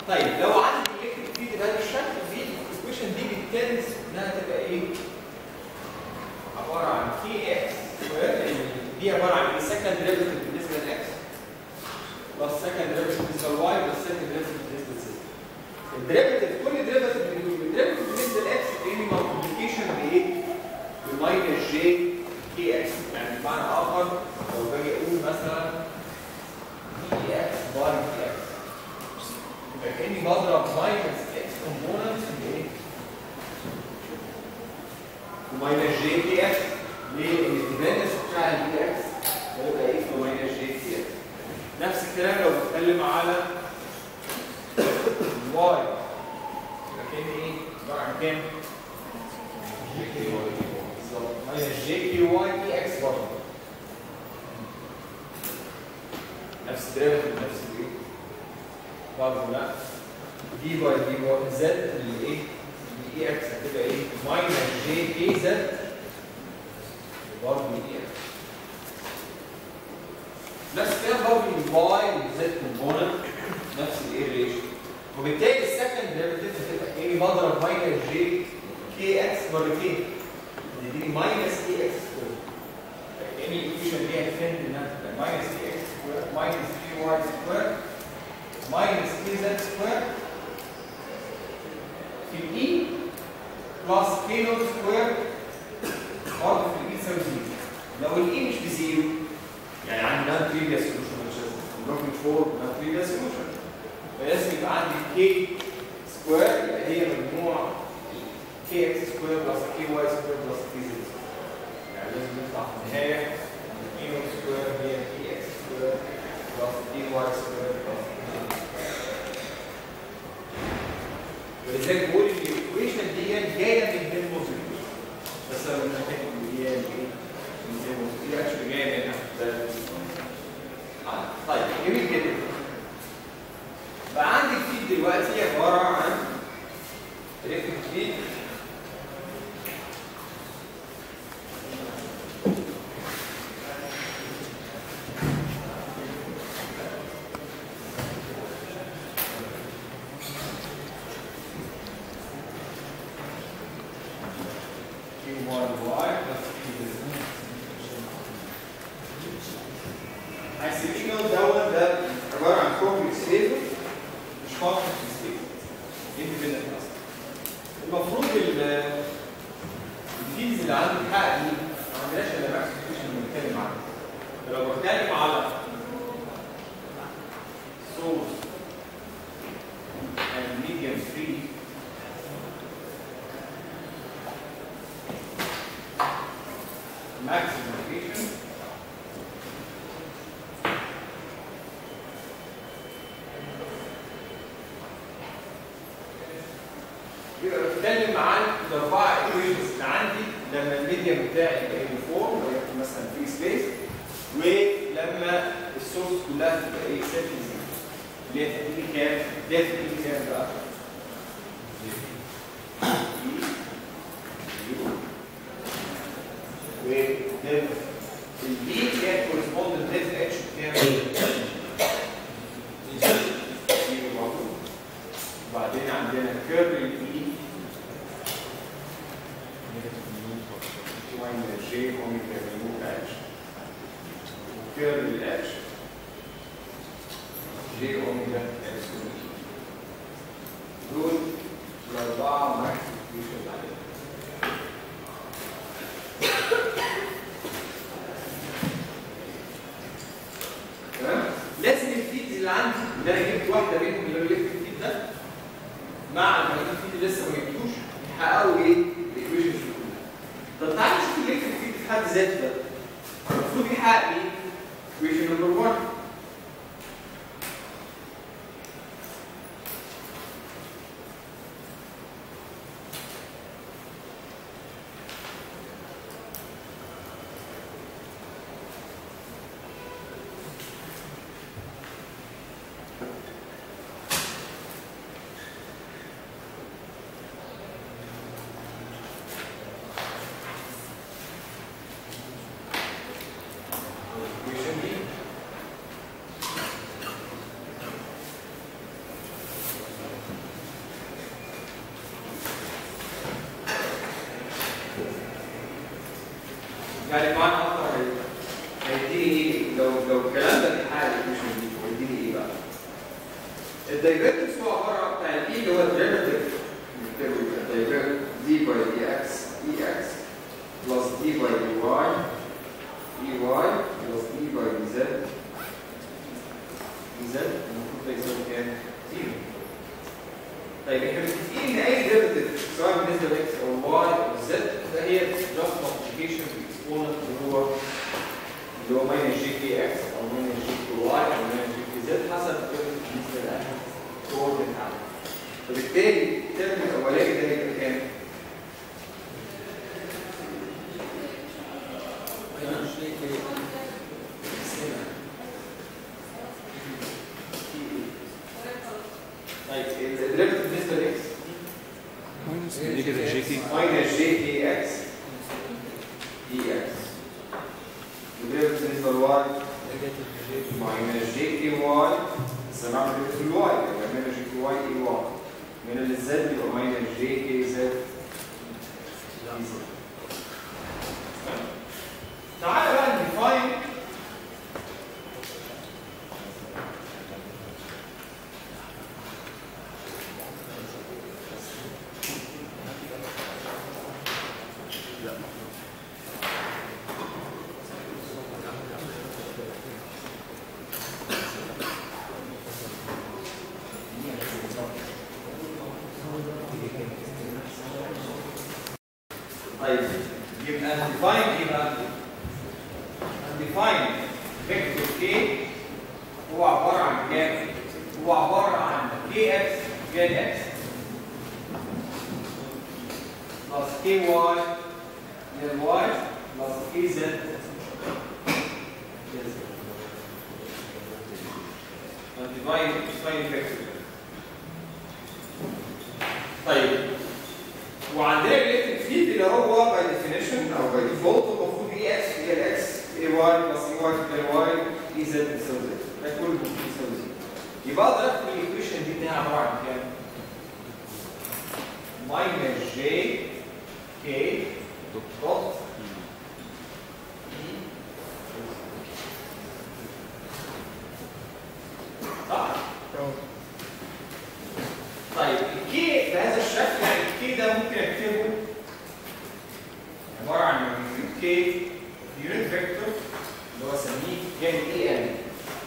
طيب لو عندي الكتريك فيلد بهذا الشكل دي الايكويشن دي بتتنس انها تبقى ايه؟ عباره عن كي اكس سكوير دي عباره عن ايه؟ سكند ديريفيتيف بالنسبه لاكس بلس سكند ديريفيتيف بالنسبه لواي بلس سكند ديريفيتيف بالنسبه لزد الديريفيتيف كل ديريفيتيف الديريفيتيف بالنسبه لاكس تاني مالتيبيكيشن بايه؟ بماينس جي كي اكس يعني بمعنى اخر لو باجي اقول مثلا دي اكس باي دي اكس يبقى كاني بضرب ماينس اكس كومبوننت في ايه؟ وماينس جي كي اكس ليه؟ ان الديبندنس بتاع الدي اكس هيبقى ايه في ماينس جي كي اكس نفس الكلام لو بتكلم على واي يبقى كاني ايه؟ عباره عن كام؟ جي كي واي بالظبط ماينس جي كي واي كي اكس برضه نفس الدرجه نفس الايه؟ برضه لا دي باي دي باي زد اللي ايه؟ دي اي اكس هتبقى ايه؟ ماينس جي كي زد برضه دي اكس نفس الكلام برضه الواي والزد كومبوننت نفس الايه ريشيو وبالتالي السكند ديريفيتيف هتبقى ايه؟ بضرب ماينس جي كي اكس مرتين دي ماينس كي اكس سكوير يعني الايكويشن دي هتفند انها تبقى ماينس كي اكس سكوير ماينس كي واي سكوير ماينس كي زد سكوير في الاي بلس كي نوت سكوير برضه في الاي يساوي زيرو لو الاي مش بزيرو يعني عندي نان بريفيس سولوشن مش بلوكينج فور نان بريفيس سولوشن فلازم يبقى عندي كي سكوير يبقى هي مجموع كي اكس سكوير بلس كي واي سكوير بلس كي زد يعني لازم نطلع في النهايه كي نوت سكوير هي كي اكس سكوير بلس كي واي سكوير بلس ولذلك بقول ان الايكويشن دي جايه من هيلموزيل بس انا مش فاكر ان هي ايه من هيلموزيل هي اكشلي جايه منها آه. طيب جميل جدا بقى عندي الفيد دلوقتي عباره عن الكتريك فيد السيجنال دوت ده عباره عن كومبلكس فيزر مش كومبلكس فيزر اندبندنت اصلا المفروض ال- الفيز اللي عندي الحق دي ما عندناش الا ماكس فيكشن بنتكلم عنها لو بتكلم على source and medium free maximum location يبقى بتكلم عن الاربعه ايكويشنز اللي عندي لما الميديم بتاعي يبقى يونيفورم ويبقى مثلا في سبيس ولما السورس كلها تبقى ايه سيت اللي هي تديني كام؟ دي تديني كام بقى؟ وديف الدي كان كورسبوند ديف اتش بكام؟ زيرو برضه. وبعدين عندنا كيرف الاي ماينس جي اوميجا ميو اتش وكيرف الاتش جي اوميجا اكس دول الاربعه ماكس ايكويشن عليهم تمام لازم الفيد اللي عندي اللي انا جبت واحده منهم اللي هو الفيد ده مع المعيدين الفيد اللي لسه ما جبتوش يحققوا ايه؟ الايكويشنز كلها. طب تعالى نشوف الالكتريك فيد في حد ذاته ده المفروض يحقق ايه؟ ايكويشن نمبر 1 الايكويشن دي فالديفاين اكتر هيديني ايه لو لو الكلام ده في حاله مش هيديني ايه بقى الدايركتس هو عباره بتاع الاي اللي هو الريلاتيف الدايركت دي باي دي اكس اي اكس بلس دي باي دي واي اي واي بلس دي باي دي زد دي زد المفروض ده يساوي كام؟ زيرو طيب احنا متفقين ان اي ديريفيتيف سواء بالنسبه لاكس او واي او زد فهي جاست مالتيبيكيشن بالاكسبوننت اللي هو اللي هو ماينس جي كي اكس او ماينس جي كي واي او ماينس جي كي زد حسب بالنسبه لها كوردينيت عامل فبالتالي الترم الاولاني ده هيبقى كام؟ طيب الديريفيتيف بالنسبه لاكس نيجاتيف جي كي ماينس جي كي اكس دي اكس والديريفيتيف بالنسبه لواي ماينس جي كي واي بس انا بعمل في الواي يبقى ماينس جي كي واي اي واي من الزد يبقى ماينس جي كي زد تعالى بقى نديفاين طيب يبقى define ايه بقى؟ define vector k هو عبارة عن كام؟ هو عبارة عن kx جان x plus ky من y plus kz define define vector طيب وعندنا الالكتريك فيلد اللي هو باي ديفينيشن او باي ديفولت المفروض اي اكس هي الاكس اي واي بلس اي واي تبقى واي اي زد بتساوي زد ده كله بيساوي زد يبقى اقدر اكتب الايكويشن دي انها عباره عن كام؟ ماينس جي كي دوت صح؟ طيب الكي بهذا الشكل يعني الكي ده ممكن اكتبه عباره عن كي يونت فيكتور اللي هو اسميه جان اي ان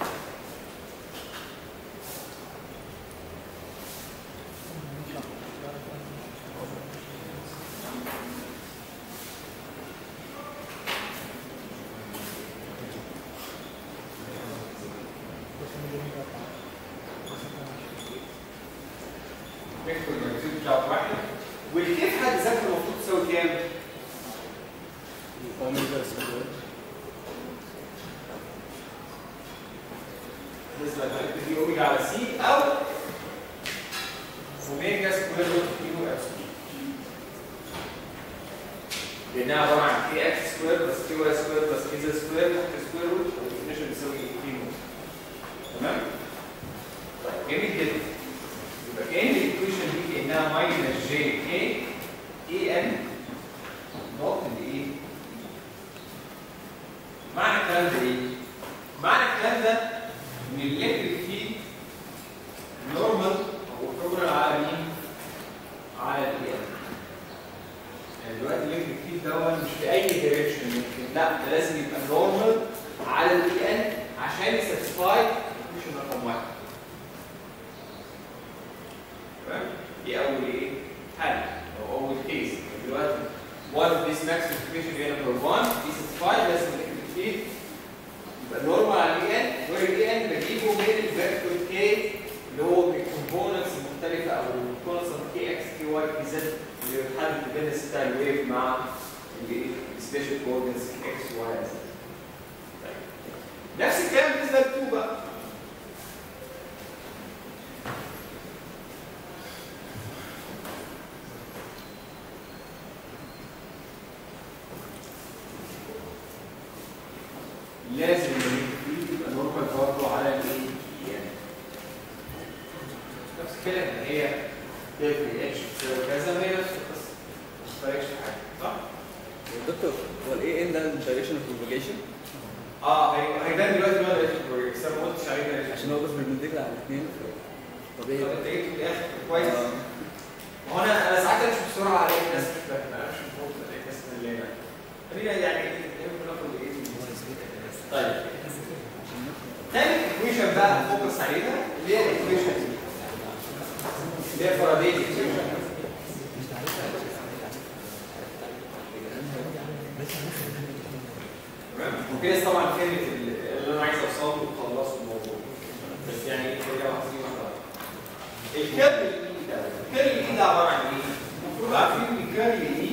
فيكتور الماجنتيود بتاعه واحد والكيف حد ذاته المفروض تساوي كام؟ اوميجا سكوير بالنسبه للفريق دي اوميجا على سي او اوميجا سكوير روت كيلو اكس لانها عباره عن كي اكس سكوير بلس كي واي سكوير بلس كي زد سكوير تحت سكوير روت والديفينيشن بيساوي كيلو تمام؟ طيب جميل جدا يبقى كان الايكويشن دي كانها ماينس جي كي اي ان نقط الايه؟ معنى الكلام ده ايه؟ معنى الكلام ده ان الالكتريك فيلد نورمال او بروجرام على مين؟ على الاي ان يعني دلوقتي الالكتريك فيلد ده مش في اي دايركشن ممكن لا ده لازم يبقى نورمال على الاي ان عشان يساتسفاي الايكويشن رقم واحد تمام؟ دي اول ايه؟ حل او اول كيس دلوقتي one of these maximum equation هي number 1 دي satisfied لازم الالكتريك فيلد يبقى نورمال على الاي ان والاي ان بجيبه من الفيكتور كي اللي هو من الكومبوننتس المختلفه او الكونستنت كي اكس كي واي كي زد اللي بتحدد الديبندنس بتاع الويف مع السبيشال كوردينتس اكس واي زد نفس الكلام بالنسبه ل 2 بقى لازم الالكتريك يبقى نورمال برضه على الايه؟ يعني نفس الكلام ان هي دلتا اتش بتساوي كذا ما هي نفس القصه ما تفرقش في حاجه صح؟ دكتور هو الاي ان ده الدايركشن اوف بروباجيشن اه هي- هيبان دلوقتي بقى الريتم بس انا ما قلتش عليه ده عشان هو بس بالمنتجل على الاثنين طبيعي طب انت جيت في الاخر كويس آه. هو انا انا ساعات امشي بسرعه عليك ناس مش فاهمه انا مش مفروض عليك ناس اللي هنا خلينا يعني ممكن ناخد ايه طيب تاني ايكويشن بقى فوكس عليها اللي هي الايكويشن دي اللي هي فاراداي ايكويشن تمام وفي ناس طبعا فهمت اللي انا عايز اوصله وخلصوا الموضوع بس يعني ايه كده واحده واحده الكيرل الاي ده الكيرل الاي ده عباره عن ايه؟ المفروض عارفين ان الكيرل الاي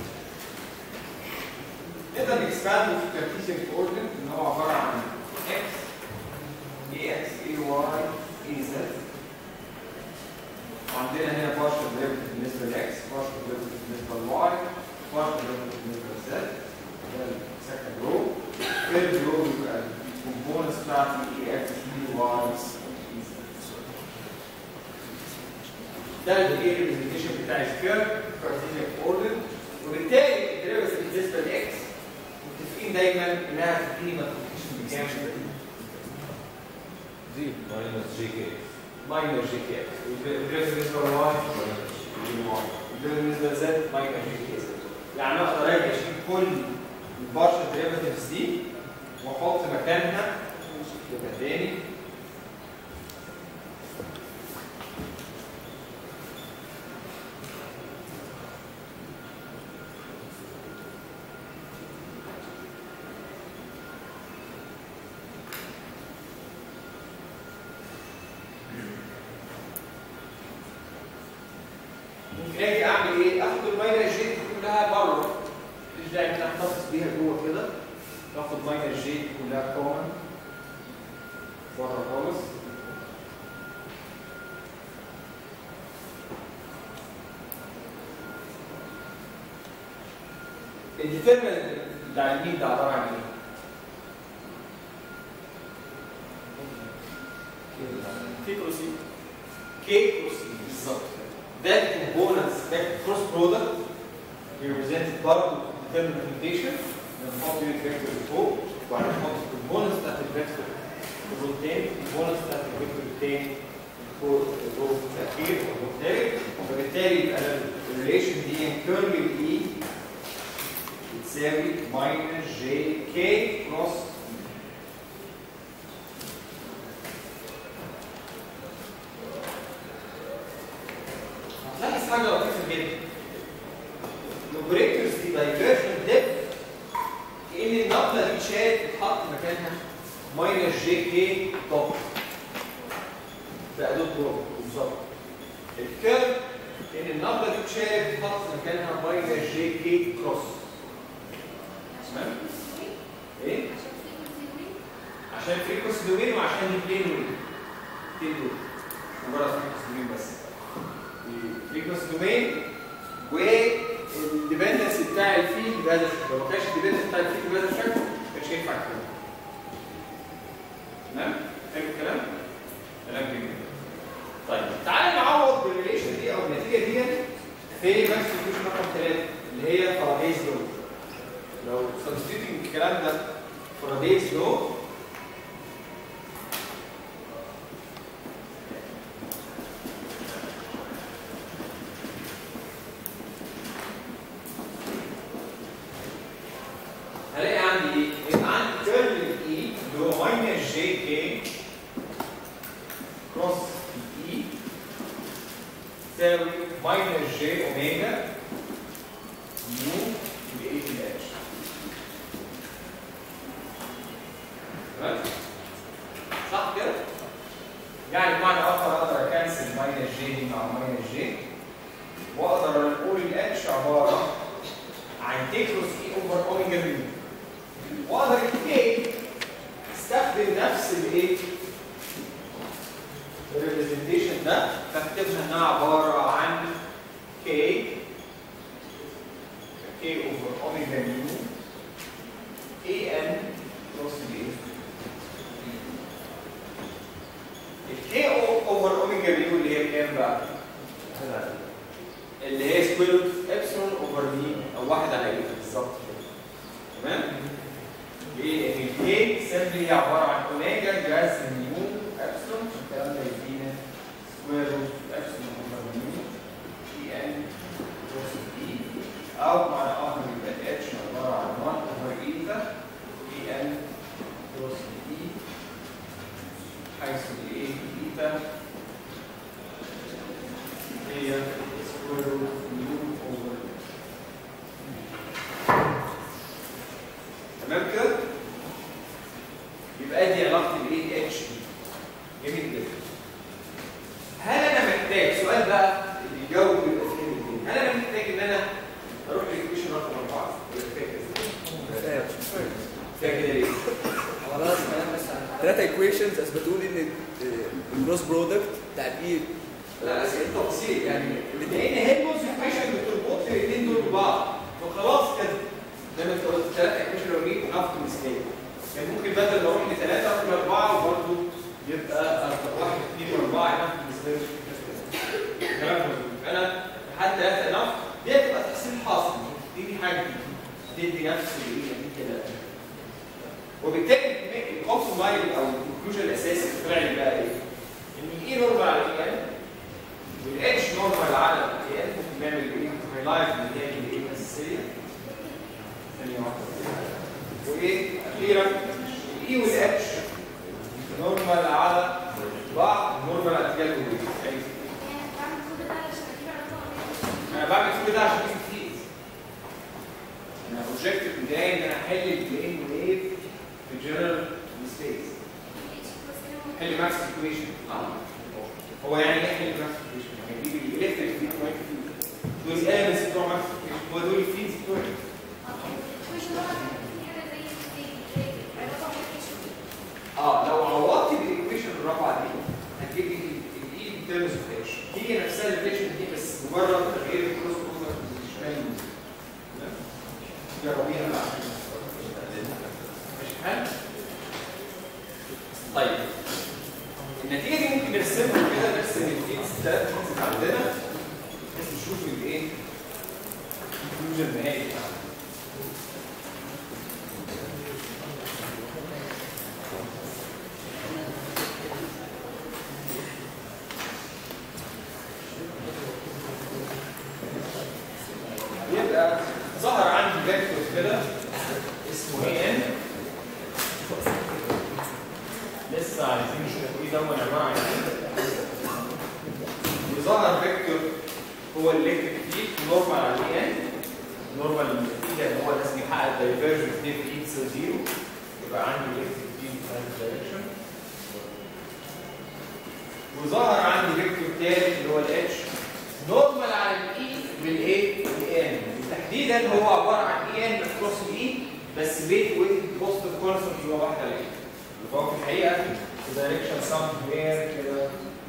نقدر نكسباند في كارتيزيان كوردينت ان هو عباره عن اكس اي اكس اي واي اي زد وعندنا هنا بارشل ديريفيتيف بالنسبه لاكس بارشل ديريفيتيف بالنسبه لواي بارشل ديريفيتيف بالنسبه لزد ده السكند رو ثيرد رو يبقى الكومبوننتس بتاعتي اي اكس اي واي اي زد ده الايه ريبريزنتيشن بتاع الكيرف كارتيزيان كوردينت وبالتالي الديريفيتيف بالنسبه لاكس متفقين دايما انها تديني مالتيبيكيشن بكام؟ زيرو ماينس جي كي ماينر جي كي اكس والديريفيتيف بالنسبه لواي والديريفيتيف بالنسبه لزد ماينر جي كي زد يعني اقدر اجي اشيل كل البارشل ديريفيتيفز دي واحط مكانها يبقى تاني ممكن اجي اعمل ايه؟ اخد الماينر جي دي كلها بره مش داعي ان انا احتفظ بيها جوه كده باخد ماينر جي دي كلها كومن بره خالص الديترمنت بتاع الميل ده عباره عن ايه؟ في كروسي كي كروس بالظبط ده الكومبوننتس ده كروس برودكت ريبريزنتد برضه ديترمنت روتيشن بنحط يونت فيكتور فوق وبعدين نحط الكومبوننتس بتاعت الفيكتور الرو التاني الكومبوننتس بتاعت الفيكتور التاني فوق الرو الاخير والرو التالت وبالتالي يبقى الريليشن دي كيرلي اي بتساوي ماينس جي كي كروس هتلاحظ حاجه لطيفه جدا الاوبريتورز دي دايفرجن ديب كان النقله دي اتشالت اتحط مكانها ماينس جي كي توب بقى دوت بروب بالظبط الكيرف ان النقله دي اتشالت اتحط مكانها ماينس جي كي كروس تمام ايه عشان فريكونسي دومين وعشان دي بلين وين بلين دول مجرد فريكونسي دومين بس الفريكونسي دومين والديبندنسي بتاع الفيلد بهذا الشكل لو ما كانش الديبندنسي بتاع الفيلد بهذا الشكل ما كانش ينفع كده تمام حلو الكلام كلام جميل طيب تعالى نعوض بالريليشن دي او النتيجه دي في ماكس فيوجن رقم 3 اللي هي فارادايز لو لو سبستيتنج الكلام ده فارادايز لو هلاقي عندي ايه؟ يبقى عندي كيرل اي اللي هو ماينس جي كي كروس اي تساوي ماينس جي اوميجا ميو باي في الاتش تمام؟ صح كده؟ يعني بمعنى اخر اقدر اكنسل ماينس جي دي مع ماينس جي واقدر اقول الاتش عباره عن كي كروس اي اوفر اوميجا ميو واقدر الكي استخدم نفس الايه الريبريزنتيشن ده فاكتبها انها عباره عن كي كي اوفر اوميجا ميو اي ان كروس بي الكي اوفر اوميجا ميو اللي هي كام بقى؟ اللي هي سكوير روت ابسلون اوفر مي او واحد على ايه بالظبط كده سيمبلي هي عباره عن اوميجا جاز نيو ابسلون الكلام ده يدينا سكوير روت ابسلون اوفر نيو اي ان كروس اي او معنى اخر يبقى الاتش عباره عن 1 اوفر ايتا اي ان كروس اي حيث الاي ايتا هي سكوير روت نيو اوفر تمام كده؟ يبقى دي علاقه الاي اتش دي جميل جدا هل انا محتاج سؤال بقى اللي يجاوب يبقى فيه الاثنين هل انا محتاج ان انا اروح للايكويشن رقم اربعه ولا فاكر فاكر ليه؟ خلاص كلام بس عن ثلاثة ايكويشنز اثبتوا لي ان الجروس برودكت بتاع الاي لا اسئله تفصيل يعني لان هيلموز ايكويشن بتربط الاثنين دول ببعض فخلاص كده زي ما انت قلت ثلاثه ايكويشن لو جيت نفط مستيك يعني ممكن بدل ما اروح لثلاثه اروح لاربعه وبرضه يبقى واحد اثنين واربعه نفط مستيك كلام مظبوط انا لحد ثلاثه نفط دي هتبقى تحصيل حاصل دي دي حاجه دي تدي نفس الايه دي كده وبالتالي الاوبتيمايل او الكونكلوجن الاساسي اللي طلع لي بقى ايه؟ ان الاي نورمال على الاي والاتش نورمال على الاي ممكن نعمل ايه؟ هايلايت اللي هي الايه الاساسيه ثانيه واحده وايه؟ اخيرا الاي والاتش نورمال على بعض نورمال على اتجاه الوجود انا بعمل كل ده عشان اجيب فيز انا اوبجيكتيف بتاعي ان انا احل البلين ويف في جنرال سبيس حل ماكس ايكويشن هو يعني ايه حل ماكس ايكويشن؟ يعني دي الالكتريك فيلد وايت فيلد دول الالمنتس بتوع ماكس ايكويشن هو دول الفيلدز بتوع اه لو عوضت بالايكويشن الرابعه دي هتجيب لي الاي تيرمز اوف اتش هي نفسها الريليشن دي بس مجرد تغيير الكروس اوفر الشمال جربيها بقى ماشي حال طيب النتيجه دي ممكن نرسمها كده نرسم الفيكس ده عندنا بس نشوف الايه الكونكلوجن النهائي بتاعنا يبقى ظهر عندي فيكتور كده اسمه اي ان لسه عايزين نشوف ايه ده عباره عن ايه وظهر فيكتور هو الالكتريك فيلد نورمال على الاي ان نورمال الفيلد اللي هو لازم يحقق دايفرجن 2 في اي تساوي 0 يبقى عندي الكتريك فيلد في دايركشن وظهر عندي فيكتور تاني اللي هو الاتش نورمال على الاي والايه والان تحديدا هو عباره عن اي ان كروس الاي بس بيت ويت بوزيتيف كونستنت اللي هو واحده عليه يبقى هو في الحقيقه في دايركشن سام وير كده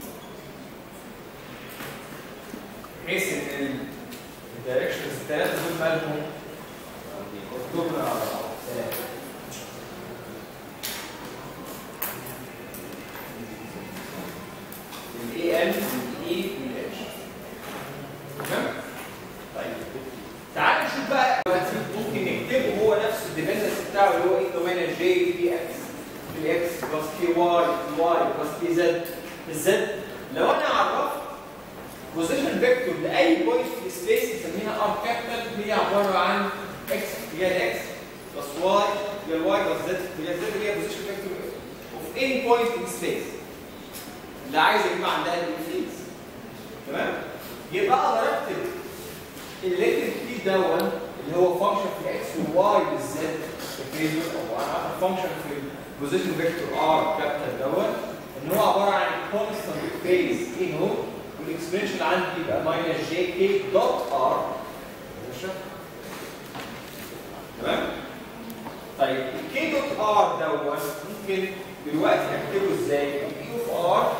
بحيث ان الدايركشنز الثلاثه دول مالهم مكتوب على ثلاثه الاي ان والاي والاتش تمام؟ طيب تعال نشوف بقى دلوقتي ممكن نكتبه هو نفسه الديبندنس بتاعه اللي هو ايه دومين جي في اكس في الاكس بلس كي واي في واي بلس كي زد الزد لو انا عرفت بوزيشن فيكتور لاي بوينت في السبيس نسميها ار كابيتال هي عباره عن اكس هي الاكس بلس واي هي الواي بلس زد هي الزد هي بوزيشن فيكتور اوف اني بوينت في السبيس اللي عايز يجمع عندها الانفليز تمام يبقى اقدر اكتب الالكتريك فيلد دون اللي هو فانكشن في اكس وواي بالذات الفيزيو او فانكشن في البوزيشن فيكتور ار كابيتال دون ان هو عباره عن كونستانت فيز ايه هو والاكسبريشن عندي يبقى ماينس جي كي دوت ار تمام طيب الكي دوت ار دون ممكن دلوقتي اكتبه ازاي؟ الكي اوف ار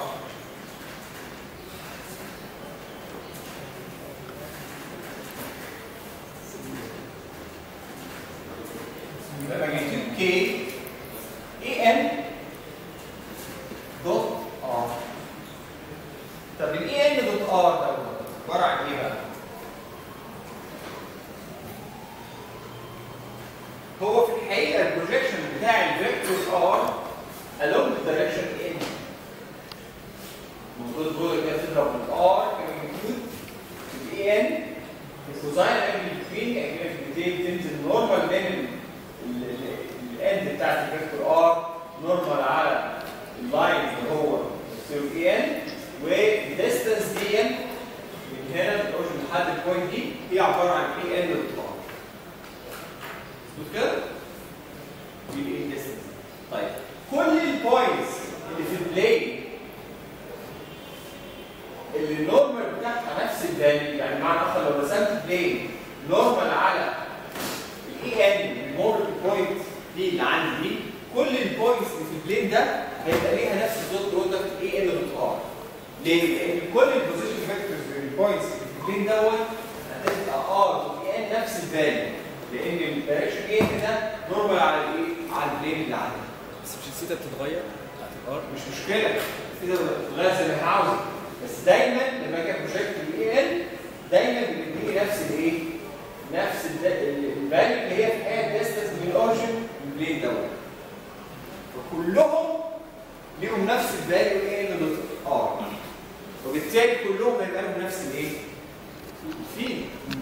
يبقى ماجنتيود كي اي ان دوت ار طب الاي ان دوت ار ده عباره عن ايه بقى؟ هو في الحقيقه البروجيكشن بتاع الفيكتور vector r along the direction n المفروض الجزء كده تضرب من r كمان include في n الكوزاين انجل بين يعني بتبتدي تنزل نورمال من الاند بتاعت الفيكتور ار نورمال على اللاين اللي هو يساوي اي ان والديستنس دي من هنا من الاوريجن لحد البوينت دي هي عباره عن اي ان دوت ار مظبوط كده؟ دي الايه ديستنس طيب كل البوينتس اللي في البلاي اللي النورمال بتاعها نفس الفاليو يعني معنى اخر لو رسمت بلين نورمال على الاي ان المور بوينت دي اللي عندي دي كل البوينتس اللي في البلين ده هيبقى ليها نفس الدوت برودكت اي ان دوت ار ليه؟ لان كل البوزيشن فاكتورز البوينتس اللي في البلين دوت هتبقى ار واي ان نفس الفاليو لان الدايركشن اي ان ده نورمال على الايه؟ على البلين اللي عندي بس مش الثيتا بتتغير بتاعت الار مش مشكله كده تغير زي ما انا عاوز بس دايما لما اجي بروجكت الاي ان دايما بيديني نفس الايه؟ نفس الفاليو اللي هي في حياه ديستنس من الاورجن للبلين دوت فكلهم ليهم نفس الفاليو ايه اللي دوت ار وبالتالي كلهم هيبقى لهم نفس الايه؟ الفيل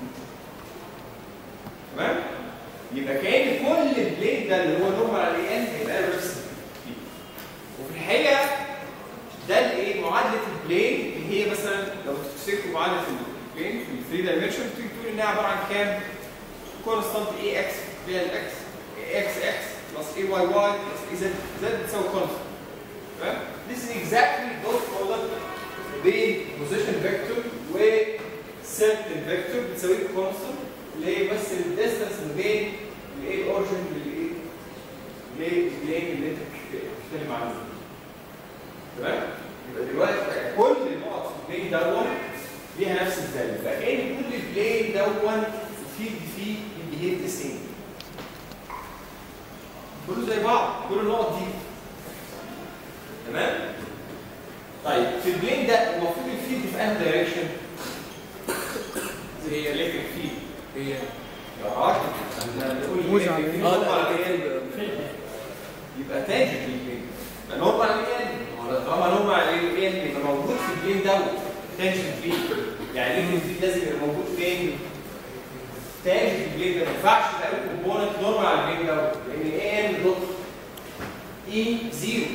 تمام؟ يبقى كان كل البلين ده اللي هو نورمال على الاي ان هيبقى له نفس الفيل وفي الحقيقه ده الايه معادله البلين اللي هي مثلا لو تفتكروا معادله البلين في 3 دايمنشن تيجي تقول انها عباره عن كام؟ كونستانت اي اكس اللي هي الاكس اكس اكس بلس اي واي واي بلس اي زد زد بتساوي كونستانت تمام؟ This is exactly dot product بين بوزيشن فيكتور و certain فيكتور بتساوي كونستانت اللي هي بس الديستانس ما بين الايه الاورجن والايه للبلين اللي انت بتتكلم عنه تمام؟ يبقى دلوقتي بقى كل النقط في البلين دون ليها نفس الفاليو فكأن كل البلين دون الفيلد فيه بيهيف ذا سيم كله زي بعض كل النقط دي تمام؟ طيب في البلين ده المفروض الفيلد في انهي دايركشن؟ زي الكتريك فيلد هي يا راجل احنا بنقول موجة electric على field اه نورمال لا على ايه؟ يبقى تاجر للبلين يبقى نورمال على ايه؟ طالما نورمال على ايه يبقى موجود في البلين دوت تانجن فيه يعني ايه الفيد لازم يبقى موجود فين؟ تانجن في البلين ده ما ينفعش تلاقي كومبوننت نورمال على البلين دوت لان ايه ان دوت اي زيرو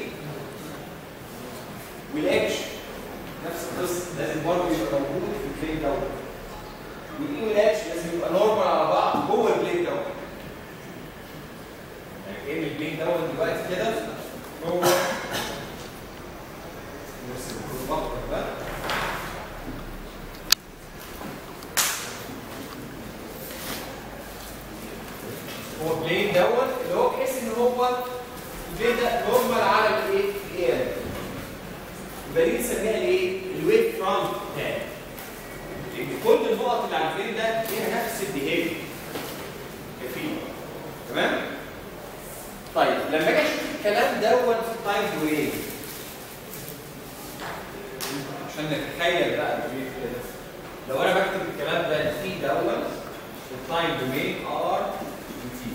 والاتش نفس القصه لازم برضه يبقى موجود في البلين دوت والاي والاتش لازم يبقى نورمال على بعض جوه البلين دوت يعني كأن البلين دوت دلوقتي كده هو نرسم الخطوط بقى هو بلين دوت اللي هو بحيث ان هو البلين ده نورمال على الايه؟ الايه يبقى دي نسميها الايه؟ الويف فرونت تاني لان كل النقط اللي على البلين ده ليها نفس البيهيفير كفيل تمام؟ طيب لما اجي اشوف الكلام دوت في التايم دوين عشان نتخيل بقى الويف كده لو انا بكتب الكلام ده في دوت التايم دومين ار تي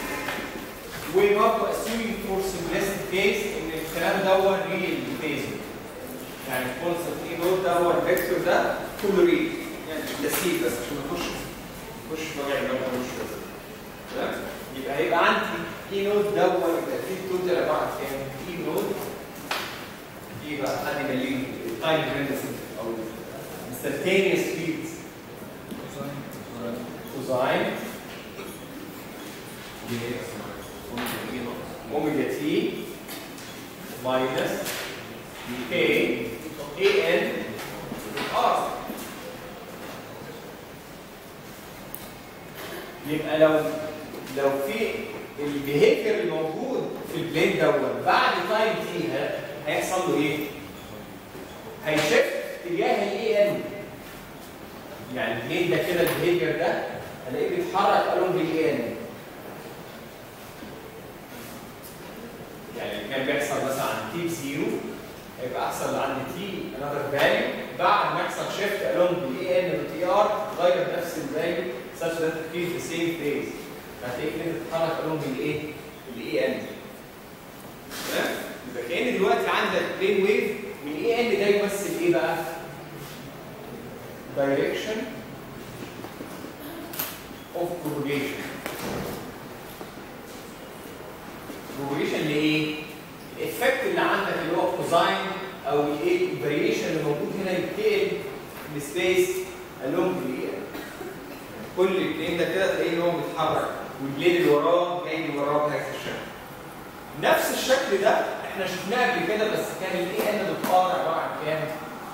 وبرضه assuming for simplistic case ان الكلام دوت ريل فيز يعني الكونسبت ايه دوت ده هو الفيكتور ده كله ريل يعني تسيب بس عشان نخش نخش في وجع الدماغ نخش بس تمام يبقى هيبقى عندي اي نود دوت يبقى في التوتال عباره عن كام؟ اي نود ايه بقى حد يمليني التايم ديبندنس او instantaneous fields كوزاين اوميجا تي ماينس كي اي ان ار يبقى لو لو في البيهيفير الموجود في البلين دوت بعد تايم تي هيحصل له ايه؟ هيشفت اتجاه الاي ان يعني البلين ده كده البيهيفير ده هلاقيه بيتحرك الون بالاي ان يعني اللي كان بيحصل مثلا عند تي بزيرو هيبقى احسن عند تي انذر فاليو بعد ما يحصل شيفت الون بالاي ان والتي ار تغير نفس الفاليو such that it keeps the same phase فهتلاقيه كده بتتحرك الون بالايه؟ بالاي ان دلوقتي عندك بلين ويف والاي ان ده يمثل ايه بقى؟ direction of propagation propagation لايه؟ الافكت اللي عندك اللي هو كوزاين او الايه الفاريشن اللي موجود هنا ينتقل من سبيس along the كل البلين ده كده تلاقيه ان هو بيتحرك والبلين اللي وراه جاي اللي وراه بهذا الشكل نفس الشكل ده احنا شفناه قبل كده بس كان الاي ان دوت ار عباره عن كام؟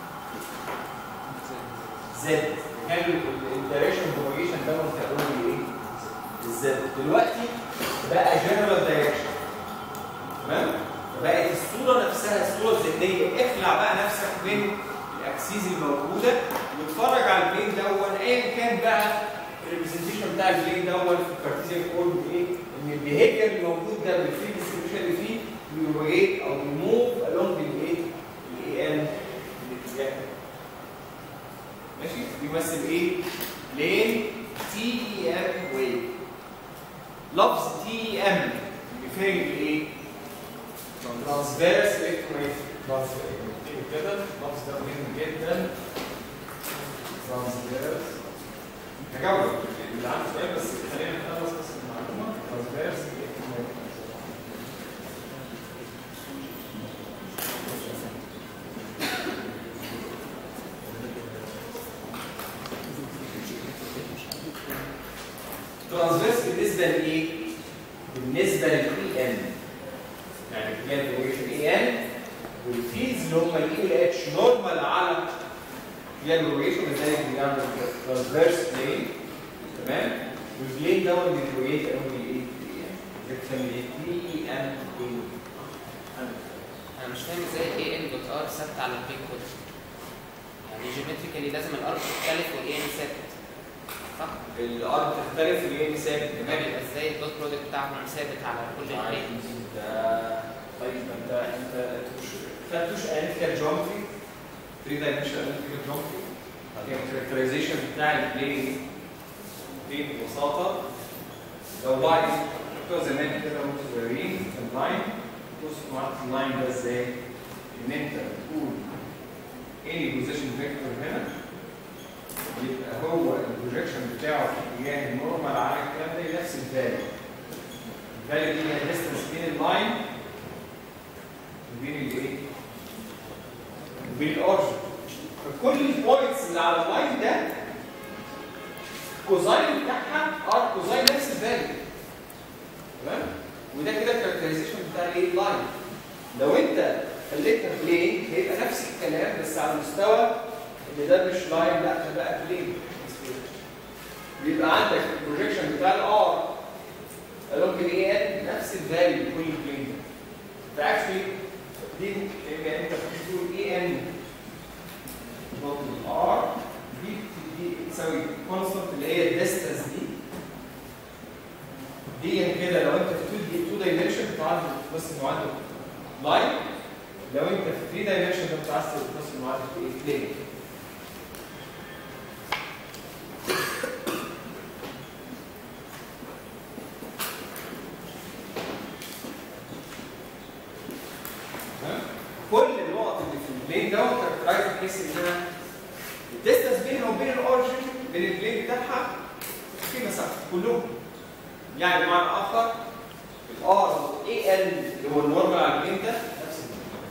زد كان الدايركشن بروباجيشن ده بنسميه ايه؟ الزد دلوقتي بقى جنرال دايركشن تمام؟ فبقت الصوره نفسها الصوره الذهنيه اخلع بقى نفسك من الاكسيز الموجوده واتفرج على البلين دون ايا كان بقى الريبريزنتيشن بتاع البلين دون في الكارتيزيان كود ايه؟ ان البيهيفير اللي موجود ده بالفري ديستريبيوشن اللي فيه بيروجيت او بيموف along بالايه؟ الاي ام الاتجاه ماشي؟ بيمثل ايه؟ لين تي اي ام ويف لفظ تي اي ام بيفهم الايه؟ ترانسفيرس الكترومagnetic كده اللفظ ده مهم جدا ترانسفيرس تجاوب اللي عنده سؤال بس خلينا نخلص بس المعلومه ترانسفيرس ترانسفيرس بالنسبه لايه؟ بالنسبه للاي ان يعني اتجاه الرويشن اي ان والفيلز اللي هم الاي والاتش نورمال على اتجاه الرويشن لذلك بيعمل ترانسفيرس بلين تمام والبلين ده هو بيرويت along الايه؟ بتسمي ايه؟ تي ان بلين انا مش فاهم ازاي الاي ان دوت ار ثابت على البيج كود يعني جيومتريكالي لازم الار تختلف والاي ان ثابت صح؟ الارض تختلف والايه ثابت تمام يبقى ازاي الدوت برودكت بتاعهم ثابت على كل البلين ده طيب ما انت انت خدتوش اناليتيكال جيومتري 3 دايمنشنال اناليتيكال جيومتري الكاركترايزيشن بتاع البلين بلين ببساطه لو لاين بتوع زمان كده وانتوا صغيرين اللاين بص معاك اللاين ده ازاي؟ ان انت بتقول any بوزيشن فيكتور هنا يبقى هو البروجيكشن بتاعه في اتجاه النورمال على الكلام ده نفس الفاليو الفاليو دي هي الديستنس بين اللاين وبين الايه؟ وبين الاورجن فكل البوينتس اللي على اللاين ده الكوزاين بتاعها ار كوزاين نفس الفاليو تمام؟ وده كده الكاركترايزيشن بتاع الايه؟ اللاين لو انت خليتها بلين هيبقى نفس الكلام بس على مستوى ان ده مش لاين لا ده بقى بلين بيبقى عندك البروجيكشن بتاع الار ممكن ايه ان نفس الفاليو لكل بلين ده فاكشلي دي يبقى انت بتقول اي ان نقطه الار دي دي تساوي كونستنت اللي هي الديستنس دي دي كده لو انت في 2 2 دايمنشن بتعرف بس انه عندك لاين لو انت في 3 دايمنشن ده بتعرف بس انه عندك ايه بلين كل النقط اللي في البلين دوت كاركترايز بحيث انها الديستنس بينها وبين الاورجن بين البلين بتاعها في مسافه كلهم يعني بمعنى اخر الار اي ال اللي هو النورمال على البلين ده نفس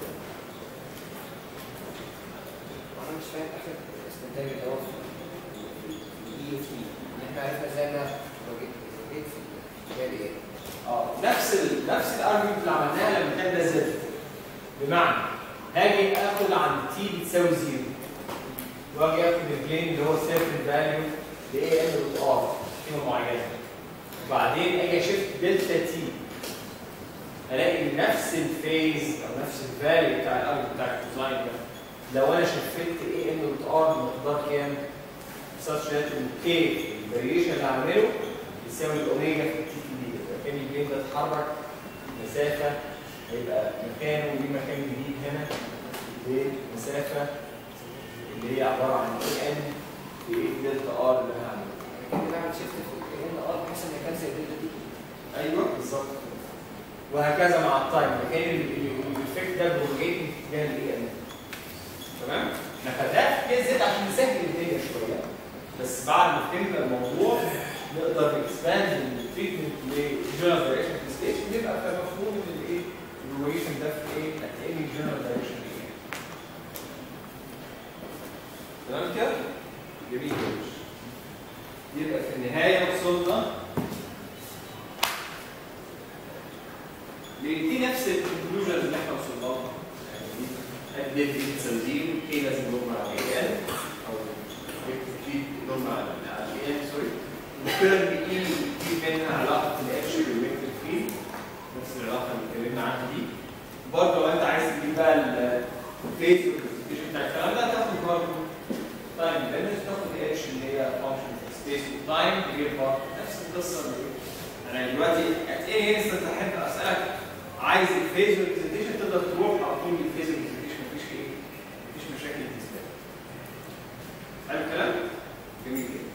انا مش فاهم اخر استنتاج اللي هو اي وتي ان احنا عرفنا ازاي انا بجيت في بالي ايه اه نفس ال نفس الارجيومنت اللي عملناها لما كان ده زد بمعنى هاجي اخد عند تي بتساوي زيرو واجي اخد البلين اللي هو سيرفن فاليو ل اي ان دوت ار قيمه معينه وبعدين اجي اشيفت دلتا تي الاقي إن نفس الفيز او نفس الفاليو بتاع الارجيومنت بتاع الكوزاين ده لو انا شفت اي ان دوت ار بمقدار كام؟ such that الكي الفاريشن اللي هعمله يساوي الاوميجا في التي تي دي كان البلين ده اتحرك مسافه هيبقى مكانه ليه مكان جديد هنا بمسافه اللي هي عباره عن اي ان في ايه دلتا ار اللي انا هعمله كده بعمل شيفت في ان ار بحيث ان كان زي دلتا دي ايوه بالظبط وهكذا مع التايم مكان الافكت ده بروجيت في اتجاه الاي ام تمام؟ احنا خدناه في كيس زد عشان نسهل الدنيا شويه بس بعد ما فهمنا الموضوع نقدر نكسباند التريتمنت لجنرال دايركشن في ستيج ونبقى مفهوم ان الايه الرويشن ده في ايه؟ هتلاقي جنرال دايركشن ايه؟ تمام كده؟ جميل جدا يبقى في النهايه وصلنا دي نفس الكونكلوجن اللي احنا وصلنا لها يعني دي دي تساوي كي لازم نضمن على اي ان او في نضمن على اي ان سوري المشكله ان اي في بينها علاقه الاتش بالويكتور فيلد نفس العلاقه اللي اتكلمنا عنها دي برضه لو انت عايز تجيب بقى الفيز والبرزنتيشن بتاع الكلام ده هتاخد برضه تايم ليميت تاخد اتش اللي هي فانكشن سبيس وتايم غير برضه نفس القصه اللي انا دلوقتي ات ايه انستنت احب اسالك عايز الفيز والبرزنتيشن تقدر تروح على طول للفيز والبرزنتيشن مفيش ايه مفيش مشاكل بالنسبه لك حلو الكلام؟ جميل جدا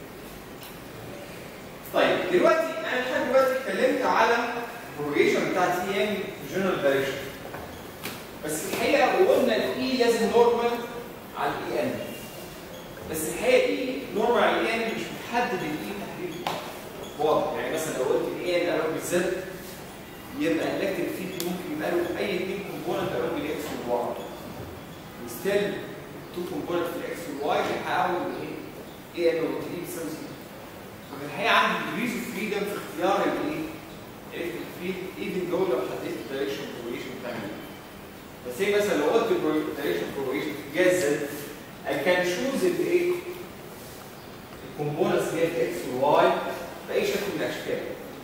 طيب دلوقتي انا لحد دلوقتي اتكلمت على البروجيشن بتاع تي ام جنرال دايركشن بس الحقيقه وقلنا الاي لازم نورمال على الاي ان بس الحقيقه الاي نورمال على الاي ان مش محدد الاي تحديد واضح يعني مثلا لو قلت الاي ان قرب بالزد يبقى الكتريك فيلد ممكن يبقى له اي اثنين كومبوننت قرب بالاكس والواي وستيل تو كومبوننت في الاكس والواي بيحاول ايه ايه ان الاي بيساوي زيرو ففي الحقيقه عندي ديجريز اوف فريدم في اختيار الايه الكتريك فيلد ايفن دو لو حددت الدايركشن بروجيشن بتاعي بس هي مثلا لو قلت الدايركشن بروجيشن في جهاز زد I can choose الايه الكومبوننتس اللي هي الاكس والواي باي شكل من الاشكال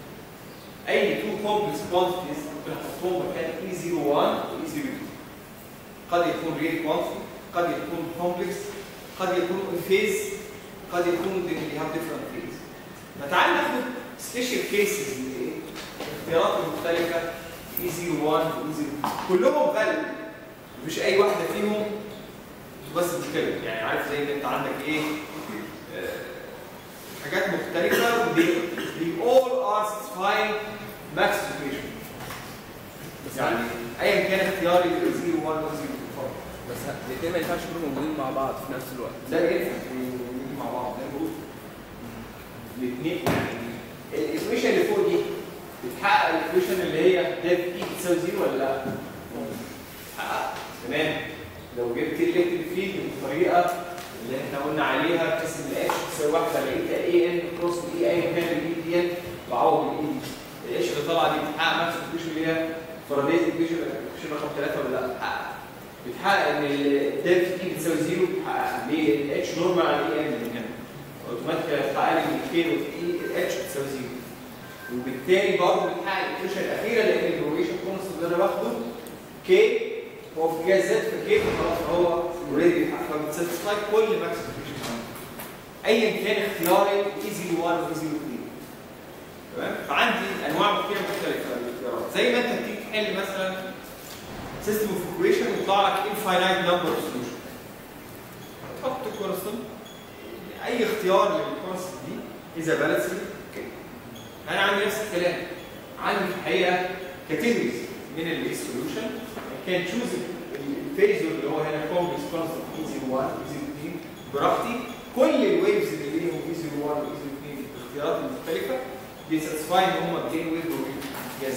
اي تو كومبلكس كوانتيتيز ممكن احطهم مكان اي 0 1 و اي 0 2 قد يكون ريل كوانتيتي قد يكون كومبلكس قد يكون ان فيز قد يكون they have different phase فتعال ناخد سبيشال كيسز الاختيارات المختلفه اي 0 1 و اي 0 2 كلهم فاليد مفيش اي واحده فيهم بس مشكله يعني عارف زي ما انت عندك ايه آه، حاجات مختلفه they, they all are satisfying max equation يعني ايا كان اختياري 0 1 و 0 2 بس الاثنين ما ينفعش يكونوا موجودين مع بعض في نفس الوقت لا ينفع يجي مع بعض زي ما بقول الاثنين يعني الايكويشن اللي فوق دي بتحقق الايكويشن اللي هي ديف اي بتساوي زيرو ولا لا؟ بتحقق تمام لو جبت الالكتريك فيلد بالطريقه اللي احنا قلنا عليها بحيث ان الاتش تساوي واحده لقيت اي ان كروس اي ايا كان الاي دي بعوض بالاي دي الاتش اللي طالعه دي بتحقق نفس الايكويشن اللي هي فارادايز ايكويشن ايكويشن رقم ثلاثه ولا لا؟ بتحقق بتحقق ان الدلتا اي بتساوي زيرو بتحقق ليه؟ الاتش نورمال على الاي ان من هنا اوتوماتيكلي هتحقق لي الكي والاي الاتش بتساوي زيرو وبالتالي برضه بتحقق الايكويشن الاخيره لان الرويشن كونست اللي انا باخده كي هو في جهاز زد فكي خلاص هو اوريدي فبتساتسفاي كل ماكس ايا كان اختياري اي 0 1 و اي 0 2 تمام فعندي انواع كتير مختلفه من الاختيارات زي ما انت بتيجي تحل مثلا سيستم اوف ايكويشن ويطلع لك انفاينايت نمبر اوف سوليوشن تحط كورستون اي اختيار للكورست دي اذا بالانس اوكي انا عندي نفس الكلام عندي في الحقيقه كاتيجوريز من السوليوشن كان تشوز الفيز اللي هو هنا كومبلكس كونستنت اي 01 اي 02 براحتي كل الويفز اللي بينهم اي 01 واي 02 باختيارات المختلفه بيساتسفاي ان هم بين ويف وجاز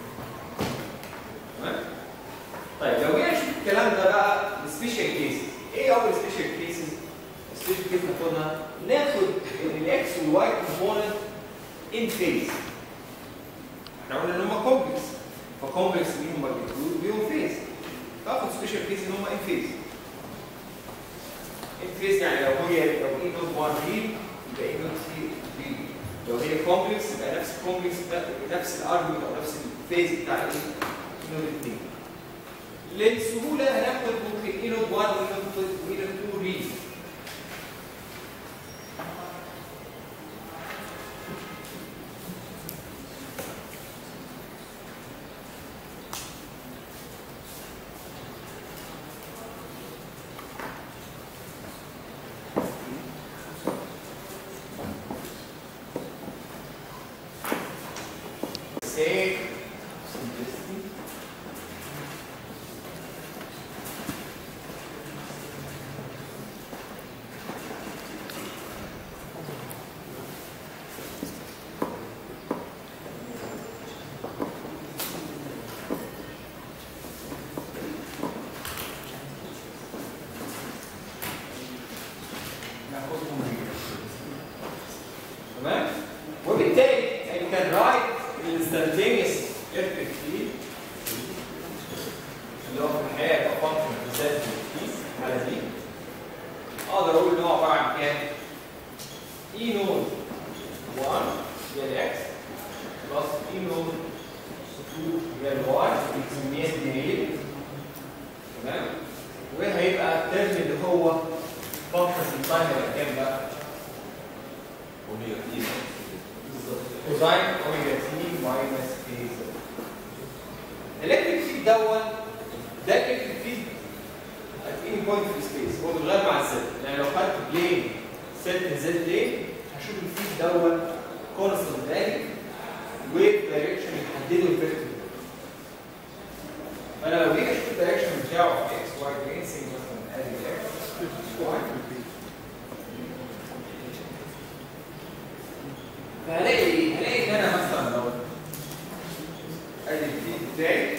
تمام طيب لو جينا نشوف الكلام ده بقى السبيشال كيسز ايه اول سبيشال كيسز السبيشال كيس ناخدها ناخد ان الاكس والواي كومبوننت ان فيز احنا قلنا ان هم كومبلكس فكومبلكس ليهم ماجنتيود ليهم فيز تاخد سبيشال كيس ان هم ان فيز ان فيز يعني لو هي لو اي دوت 1 ريل يبقى اي دوت سي ريل لو هي كومبلكس يبقى نفس الكومبلكس نفس الارجيومنت او نفس الفيز بتاع ايه؟ نود 2 للسهوله هناخد ممكن اي نود 1 واي نود 2 ريل sake simplicity هاخدهم هنا تمام وبالتالي I can write instantaneous electric field اللي هو في الحقيقه يبقى فانكشن بالذات في الحاله دي اقدر اقول ان هو عباره عن كام؟ اي نود 1 هي الاكس بلس اي نود 2 هي الواي بنسميها ديريل تمام وهيبقى الترم اللي هو فانكشن التايم هيبقى كام بقى؟ كوزاين اوميجا تي ماينس كي الالكتريك فيلد دوت ده الالكتريك فيلد at any point في السبيس هو بيتغير مع الزد يعني لو خدت بلين سيت زد بلين هشوف الفيلد دوت كونستنت فاليو ويف دايركشن يحدده الفيكتور فانا لو جيت اشوف الدايركشن بتاعه في اكس واي بلين سي مثلا ادي اكس واي فهلاقي ايه؟ هلاقي ان انا مثلا لو ادي الفيد بتاعي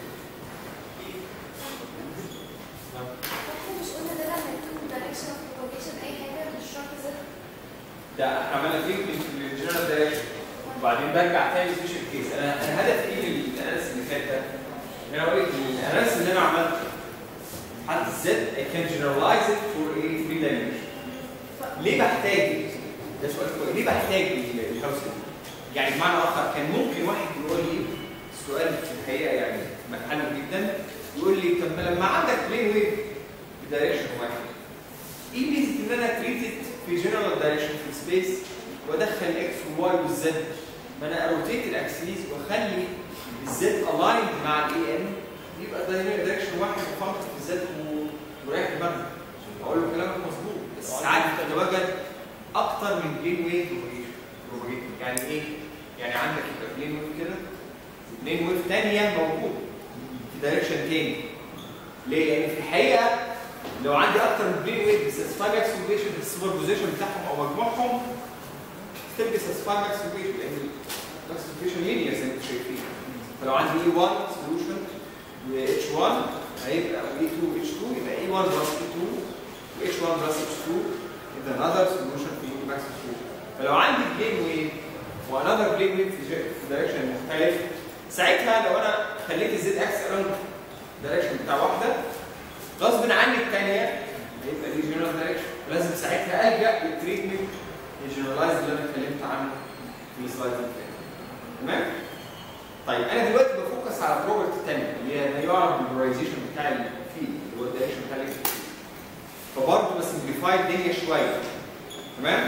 احنا مش قلنا ده لما يكون direction of propagation اي حاجه مش شرط زر ده احنا عملنا فيه في الجنرال دايركشن وبعدين برجع تاني سبيشال كيس انا انا هدفي ايه من الاناليسيس اللي فات ده؟ ان انا اقول لك الاناليسيس اللي انا عملته حتى الزد I can generalize it for a three dimension ليه بحتاج ده سؤال كويس ليه بحتاج الهاوس يعني بمعنى اخر كان ممكن واحد يقول لي سؤال في الحقيقه يعني محله جدا يقول لي طب ما لما عندك بلين ويف بدايركشن واحد ايه ميزه ان انا تريتد في جنرال دايركشن في السبيس وادخل الاكس والواي والزد ما انا اروتيت الاكسيس واخلي الزد الايند مع الاي ام يبقى دايركشن واحد وفانكشن في الزد ورايح دماغي اقول له كلامك مظبوط بس ساعات بتتواجد اكتر من بلين ويف بروباجيشن يعني ايه؟ يعني عندك يبقى بلين ويف كده بلين ويف ثانيه موجود في دايركشن تاني ليه؟ لان في الحقيقه لو عندي اكتر من بلين ويف بيساسفاي ماكس روتيشن في السوبر بوزيشن بتاعهم او مجموعهم ستيل بيساسفاي ماكس روتيشن لان ماكس روتيشن لينير زي ما انتم شايفين فلو عندي اي 1 سولوشن و اتش 1 هيبقى اي 2 اتش 2 يبقى اي 1 بلس اي 2 و اتش 1 بلس اتش 2 يبقى another solution في ماكس روتيشن فلو عندي بلين ويف وانذر بلين ويف في دايركشن مختلف ساعتها لو انا خليت الزد اكس اراوند دايركشن بتاع واحده غصب عني الثانيه هيبقى دي جنرال دايركشن لازم ساعتها الجا للتريتمنت الجنرالايز اللي انا اتكلمت عنه في السلايد اللي فات تمام؟ طيب انا دلوقتي بفوكس على البروبرتي الثانيه اللي هي ما يعرف بالبولايزيشن بتاع الفيلد اللي هو الدايركشن بتاع الالكتريك فبرضه بسمبليفاي الدنيا شويه تمام؟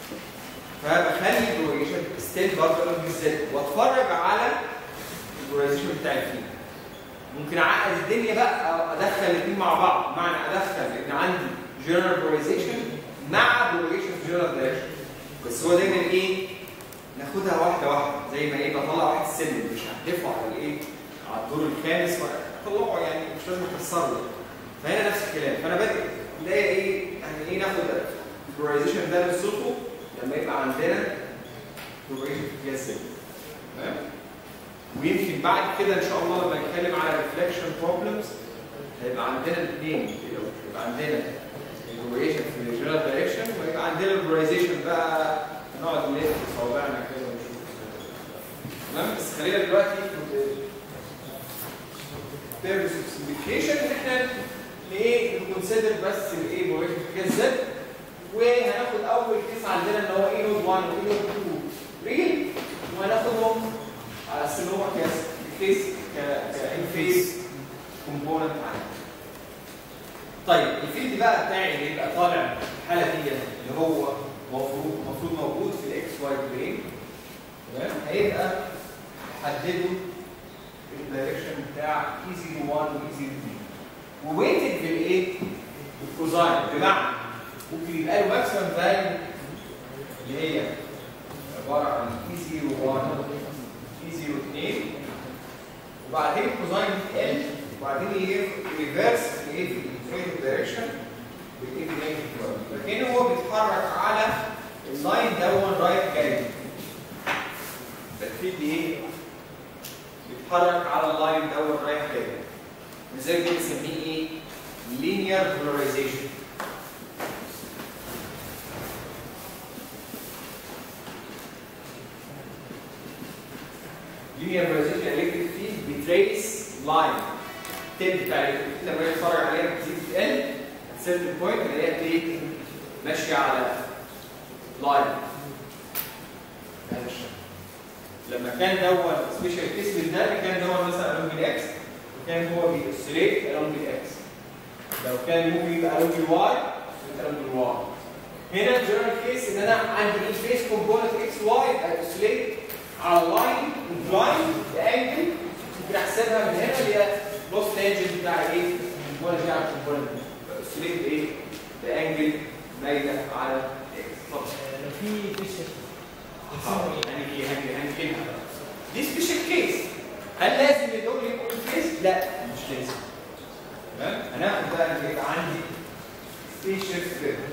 فبخلي البروباجيشن ستيل برضه انا بالذات واتفرج على البروباجيشن بتاع الفيلد ممكن اعقد الدنيا بقى ادخل الاثنين مع بعض بمعنى ادخل ان عندي جنرال بروباجيشن مع بروباجيشن في جنرال دايركشن بس هو دايما ايه ناخدها واحده واحده زي ما ايه بطلع واحد السلم مش هحدفه على الايه على الدور الخامس طلعه يعني مش لازم اكسره فهنا نفس الكلام فانا بادئ نلاقي ايه يعني ايه ناخد البروباجيشن ده نصفه لما يبقى عندنا بروباجيشن فيها السلم تمام ويمكن بعد كده ان شاء الله لما نتكلم على ريفلكشن بروبلمز هيبقى عندنا الاثنين يبقى عندنا البروباجيشن في الجنرال دايركشن ويبقى عندنا البروباجيشن بقى نقعد نلف صوابعنا كده ونشوف تمام بس خلينا دلوقتي بيربس اوف سمبليفيكيشن ان احنا ايه نكونسيدر بس الايه بروباجيشن في الزد وهناخد اول كيس عندنا اللي هو اي نود 1 واي نود 2 ريل وهناخدهم على اساس ان هو كاس كيس كانفيس كومبوننت عندي طيب الفيلد بقى بتاعي اللي يبقى طالع الحاله دي اللي هو المفروض المفروض موجود في الاكس واي بلين تمام هيبقى حدده الدايركشن بتاع اي 01 واي 02 وويتد بالايه؟ بالكوزاين بمعنى ممكن يبقى له ماكسيمم فاليو اللي هي عباره عن اي 01 اي 02 وبعدين الكوزاين ال وبعدين يريفرس الايه في الانفيريور دايركشن بالايه نيجاتيف لكن هو بيتحرك على اللاين دون رايح جاي الفيلد ايه؟ بيتحرك على اللاين دون رايح جاي لذلك بنسميه ايه؟ linear polarization linear polarization electric field بتريس لاين التيب بتاع الالكتريك فيلد لما تتفرج عليها بتزيد في ال سيرتن بوينت اللي هي بتلاقي ماشيه على لاين لما كان دون سبيشال كيس ده كان دون مثلا الونج الاكس وكان هو بيأسليت الونج الاكس لو كان ممكن يبقى الونج الواي يبقى الونج الواي هنا الجنرال كيس ان انا عندي الفيس كومبوننت اكس واي اسليت على اللاين بلاين بانجل ممكن احسبها من هنا اللي هي لوس تانجنت بتاع ايه؟ الكومبوننت بتاع الكومبوننت اسليت بايه؟ بانجل مايله على اكس اتفضل لو في في شيفت هنيجي هنيجي هنجيبها دي سبيشال كيس هل لازم الدول يبقوا كيس؟ لا مش لازم تمام هناخد بقى اللي يبقى عندي سبيشال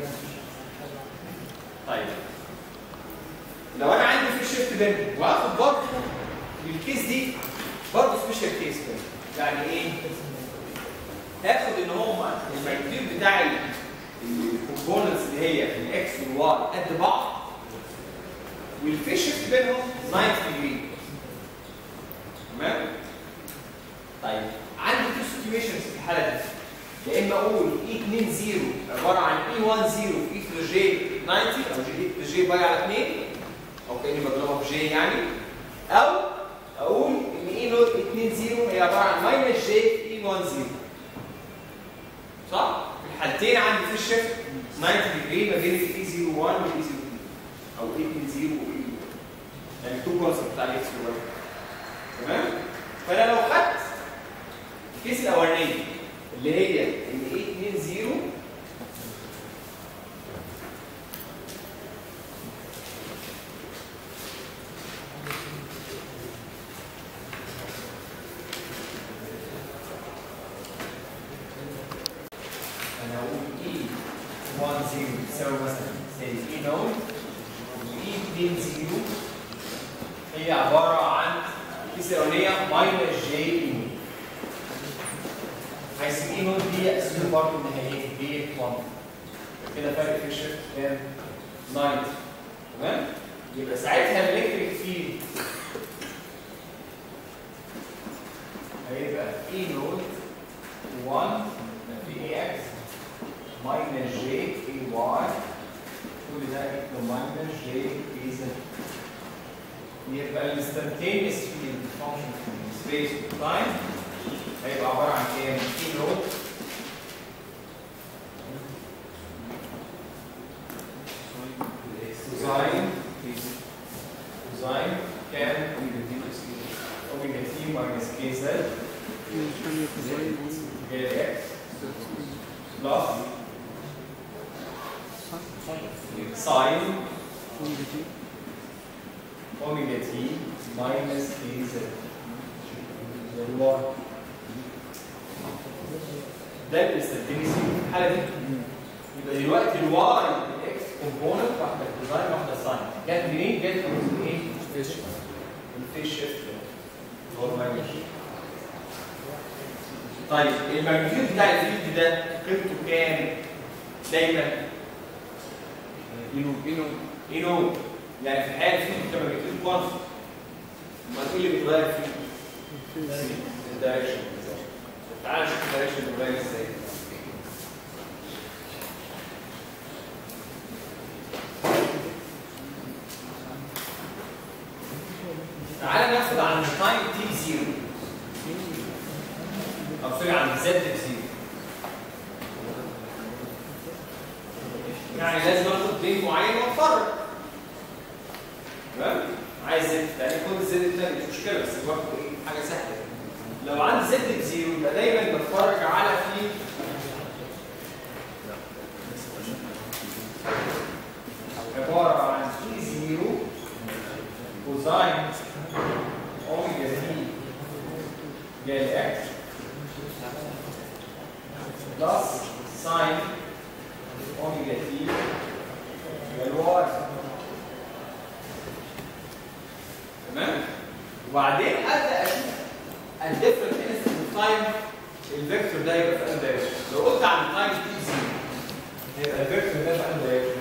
طيب لو انا عندي في شيفت بين واخد برضه الكيس دي برضه سبيشال كيس كده يعني ايه؟ هاخد ان هما الماجنتيود بتاع الكومبوننتس اللي هي الاكس والواي قد بعض والفيش شيفت بينهم 90 ديجري تمام طيب عندي تو سيتويشنز في الحاله دي يا اما اقول اي 2 0 عباره عن اي 1 0 اي تو جي 90 او جي جي باي على 2 او كاني بضربها بجي يعني او اقول ان اي نوت 2 0 هي عباره عن ماينس جي اي 1 0 صح؟ في الحالتين عندي في شيفت 90 ديجري ما بين الاي 0 1 والاي 0 2 او اي 2 0 واي يعني تو كونسبت بتاع الاكس والواي تمام؟ فانا لو خدت الكيس الاولانيه اللي هي ان اي 2 0 انا هقول اي 1 0 تساوي مثلا زي اي نوت واي 2 0 هي عباره عن الكيس الاولانيه ماينس جي اي نوت حيث اي نوت دي اسمها برضه ان هي ايه؟ بي 1 كده فرق في الشيفت كام؟ 90 تمام؟ يبقى ساعتها الالكتريك فيلد هيبقى اي نوت 1 في اي اكس minus j a y كل ده equal minus j a z يبقى الانستنتينيوس فيلد فانكشن في سبيس وتايم هيبقى عباره عن كام؟ اي نوت كوزاين كوزاين كام؟ اوميجا تي ماينس كي زد جاي اكس بلس ساين اوميجا تي ماينس كي زد الواي ده الاستاتينيسي في الحاله دي يبقى دلوقتي الواي الاكس كومبوننت واحده كوزاين واحده ساين جت منين؟ جت من ايه؟ الفيش شيفت اللي هو الماجنتيود طيب الماجنتيود بتاع الفيلد ده قيمته كام؟ دايما ينو ينو ينو يعني في الحقيقه الفيلد بتبقى ماجنتيود كونست امال ايه اللي بيتغير فيه؟ الدايركشن تعال نشوف الدايركشن بيتغير ازاي تعال ناخد عن تايم تي زيرو او سوري عن زد بزيرو يعني لازم اخد بين معين واتفرج تمام عايز زد يعني خد الزد الثاني مش مشكله بس برضه ايه حاجه سهله لو عندي زد بزيرو يبقى دايما بتفرج على في عباره عن تي زيرو كوزاين اوميجا تي جاي اكس بلس ساين اوميجا تي الواي تمام وبعدين ابدا اشوف الديفرنت انستنت تايم الفيكتور ده يبقى في ان دايركشن لو قلت عن تايم تي زيرو هيبقى الفيكتور ده في ان دايركشن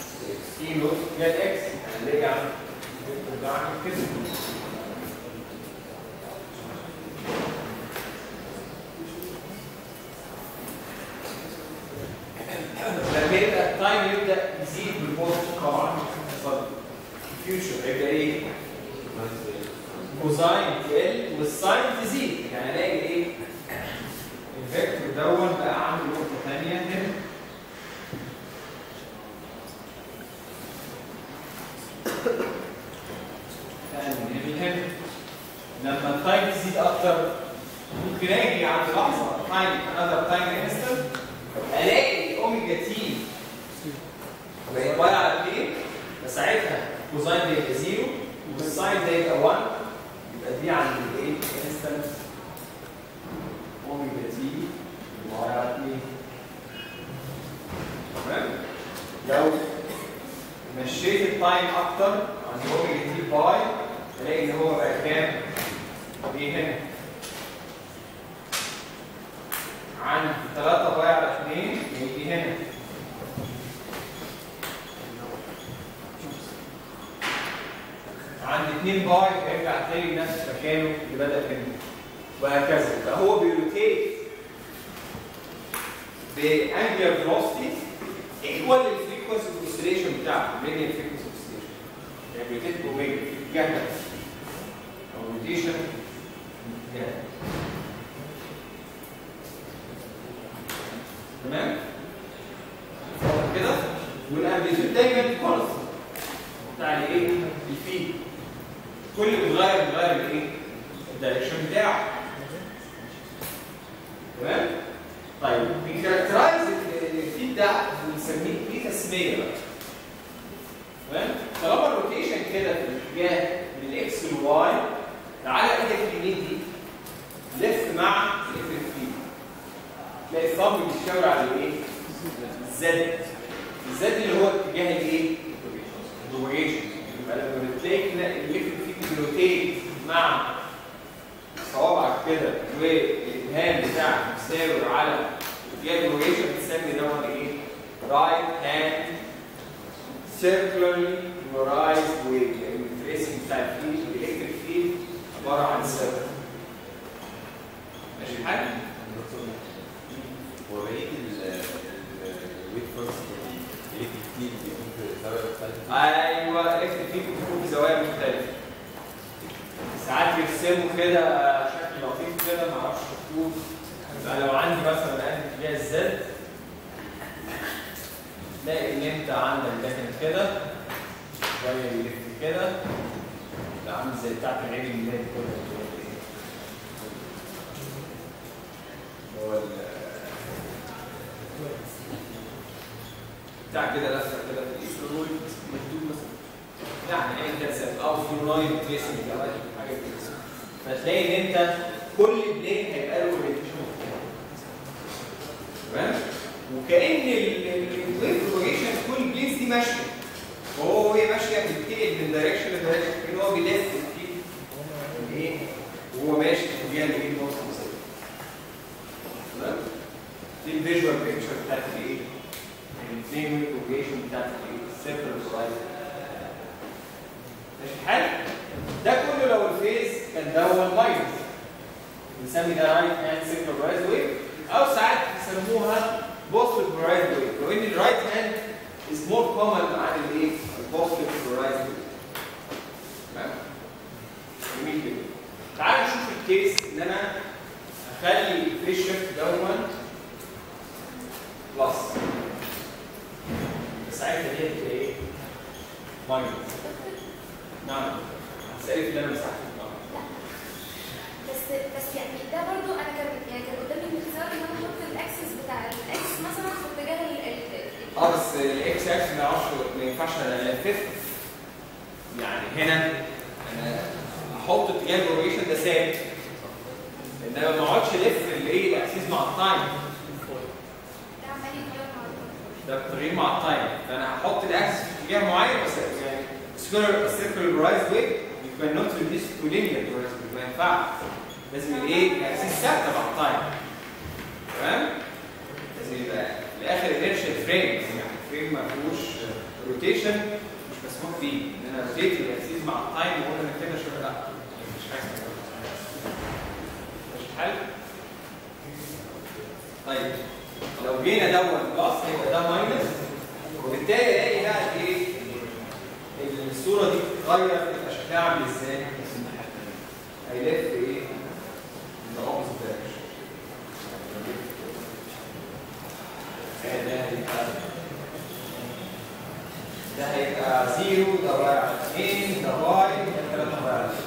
اي نوت جاي اكس هنلاقي عن الفيكتور ده عامل كده تزيد بالبوزيتيف طبعا اتفضل فيوتشر هيبقى ايه؟ كوزاين تقل والساين تزيد يعني الاقي ايه؟ الفيكتور دون بقى عنده نقطه ثانيه هنا يعني هنا لما التايم تزيد اكتر ممكن اجي عند لحظه تايم انذر تايم انستنت الاقي اوميجا تي بقت باي على 2 فساعتها كوزاين ده يبقى 0 والساين ده يبقى 1 يبقى دي عند الايه انستنت اوميجا تي باي على 2 تمام لو مشيت التايم اكتر عند اوميجا تي باي الاقي ان هو بقى كام؟ ايه هنا؟ عند 3 باي على 2 يجي هنا عند 2 باي هيرجع تاني لنفس مكانه اللي بدأ منه وهكذا فهو بيروتيت بانجلر فيلوسيتي ايكوال للفريكونسي اوسيليشن بتاعته ميديان فريكونسي اوسيليشن يعني بيروتيت باوميجا في اتجاه او روتيشن اتجاه تمام واضح كده والامبليتيود دايما كونستنت بتاع الايه الفيد كل ما بيتغير بيتغير الايه الدايركشن بتاعه تمام طيب بنكاركترايز الفيد ده بنسميه ليه تسميه بقى تمام طالما الروتيشن كده في الاتجاه من الاكس للواي تعالى ايدك اليمين دي لف مع الافريك فيد تلاقي الثumb بيشاور على الايه؟ الزد الزد اللي هو اتجاه الايه؟ البروباجيشن يبقى لما بتلاقي كده الليفت فيك بيروتيت مع صوابعك كده والابهام بتاعك مساور على اتجاه البروباجيشن بتسمي دوت ايه؟ رايت هاند سيركلرلي polarized wave لان التريسنج بتاع الفيلد والالكتريك فيلد عباره عن سيركل ماشي الحال؟ وبقيه الويت فورس الالكتريك فيلد بيكون في زاويه مختلفه ايوه الالكتريك فيلد بتكون في زوايا مختلفه ساعات يرسموا كده شكل لطيف كده ما اعرفش شفتوه يبقى لو عندي مثلا انا اتجاه الزد تلاقي ان انت عندك ده كان كده شويه يلف كده ده عامل زي بتاعت العين الميلاد كده هو ال بتاع كده لفه كده في الايد مكتوب مثلا يعني ايا كان سبب او فلورايد تريسنج او أي حاجه كده فتلاقي ان انت كل بلين هيبقى له اورينتيشن تمام وكان الويف بروباجيشن كل بلينز دي ماشيه وهو وهي ماشيه بتنتقل من دايركشن لدايركشن كده هو بيلف في الايه وهو ماشي في اتجاه الايه نص تمام دي الفيجوال بيكتشر بتاعت الايه الاثنين ويف بروباجيشن بتاعت الايه السيركل هورايزون ماشي الحال ده كله لو الفيز كان دون ماينس بنسمي ده رايت هاند سينكرورايز ويف او ساعات بيسموها بوزيتيف برايز ويف لو ان الرايت هاند از مور كومن عن الايه البوزيتيف برايز ويف تمام جميل جدا تعال نشوف الكيس ان انا اخلي الفيز شيفت دون بلس ساعتها دي هتبقى ايه؟ ماينس نعم هتسألي في اللي انا مسحته بس بس يعني ده برضو انا كان يعني كان قدامي الاختيار ان انا احط الاكسس بتاع الاكس مثلا في اتجاه ال- ال- ال- اه بس الاكس اكس ما اعرفش ما ينفعش انا الفف يعني هنا انا احط اتجاه البروبيشن ده ثابت انما ما اقعدش الف الايه الاكسس مع التايم ده عمال يتغير مع الوقت. ده التغيير مع التايم فانا هحط الاكسس في اتجاه معين بس يعني سكولر سيركل برايز ويك يو كان نوت ريديوس تو لينير برايز ويك ما ينفعش لازم الايه الاكسس ثابته مع التايم تمام لازم يبقى في الاخر انيرشال فريم يعني فريم ما فيهوش روتيشن مش مسموح فيه ان انا روتيت الاكسس مع التايم واقول انا كده شويه لا مش حاجه مش حل طيب لو جينا دون بلس هيبقى ده ماينس وبالتالي الاقي بقى ايه الصوره دي بتتغير تبقى شكلها عامل ازاي هيلف ايه in the opposite direction آه، ده هيبقى ده هيبقى زيرو ده رايح على اثنين ده واي ده ثلاثة رايح على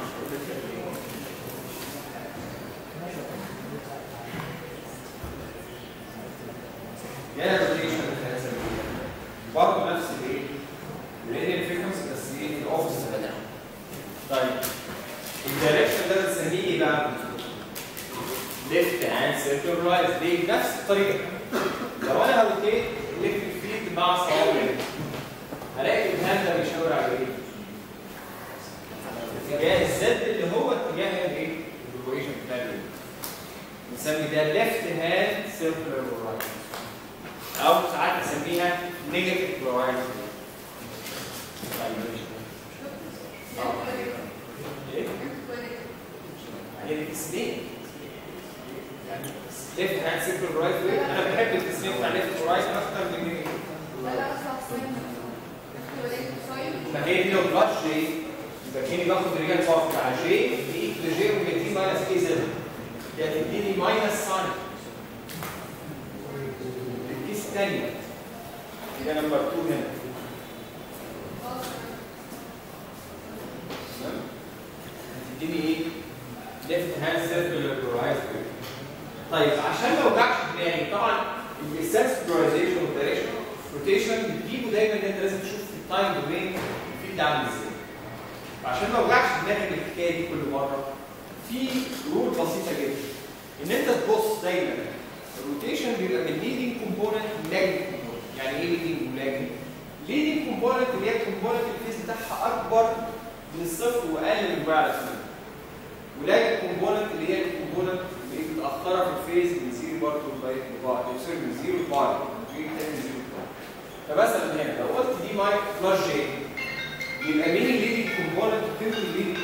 هنا الروتيشن برضه نفس الايه؟ الراديال فريكونسي بس ايه في الاوفيس طيب الدايركشن ده بنسميه ايه بقى؟ ليفت هاند سيركل رايز ليه؟ نفس الطريقه لو انا هروتيت الكتريك فيلد مع صوابعي هلاقي الهاند ده بيشاور على ايه؟ اتجاه الزد اللي هو اتجاه الايه؟ الروتيشن بتاع الويف. بنسمي ده ليفت هاند سيركل رايز او ساعات نسميها نيجاتيف كلورايد ايه؟ هي دي اسمين ليفت هاند سيركل رايت انا بحب التسميه بتاع ليفت ورايت اكتر من نيجاتيف ما هي دي لو بلس جي يبقى كاني باخد رجال باخد على جي دي لجي وجدي ماينس كي زد دي هتديني ماينس ساين الكيس الثانيه يبقى نمبر 2 هنا تمام؟ هتديني ايه؟ ليفت هاند سيركل كلورايز طيب عشان ما اوجعش دماغي طبعا الاساس بولاريزيشن والدايركشن روتيشن بتجيبه دايما ان انت لازم تشوف في التايم دومين الفيلد عامل ازاي عشان ما اوجعش دماغي من الحكايه دي كل مره في رول بسيطه جدا ان انت تبص دايما الروتيشن بيبقى من ليدنج كومبوننت لاجنج كومبوننت يعني ايه ليدنج ولاجنج؟ ليدنج كومبوننت اللي هي الكومبوننت الفيز بتاعها اكبر من الصفر واقل من ربع على سنين ولاجنج كومبوننت اللي هي الكومبوننت اللي متاخره في الفيز من زيرو برضه لغايه لبعض سوري من زيرو لبعض من تاني من زيرو لبعض فمثلا هنا لو قلت دي مايك بلس جي يبقى مين الليدنج كومبوننت وقيمته الليدنج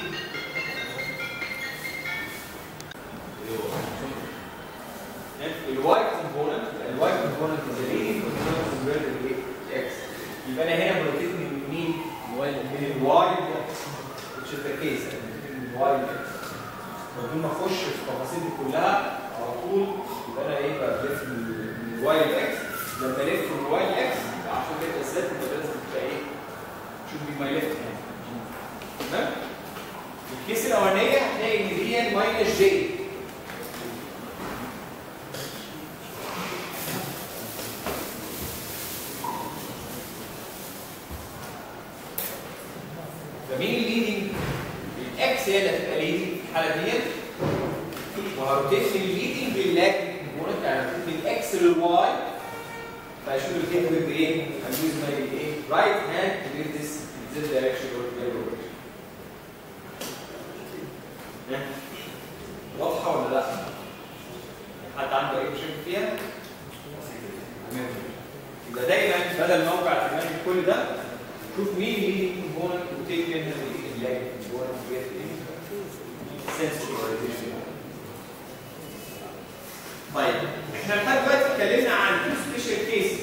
الواي كومبوننت الواي كومبوننت از ليدنج كومبوننت كومبيرد للاكس يبقى انا هنا بروتيت من مين؟ من الواي للاكس which is the case من الواي للاكس بدون ما اخش في التفاصيل دي كلها على طول يبقى انا ايه بلف من من الواي للاكس لما الف من الواي للاكس عشان تبقى الزد يبقى لازم تبقى ايه؟ شوف بي ماي ليفت تمام؟ الكيس الاولانيه هتلاقي ان دي ماينس جي فمين الليدنج؟ الاكس هي اللي هتبقى ليدنج في الحاله ديت وهروتيت الليدنج باللاج كومبوننت يعني هروتيت من الاكس للواي فاشوف الكيك ويب ايه؟ هنجوز ماي ايه؟ رايت هاند تو جيت ذس ذس دايركشن اور دايركشن واضحه ولا لا؟ حد عنده اي مشاكل فيها؟ تمام يبقى دايما بدل ما اوجع دماغي كل ده شوف مين اللي كومبوننت وتيك منها اللاج كومبوننت وجيت ايه؟ sensory طيب احنا لحد دلوقتي اتكلمنا عن تو سبيشال كيسز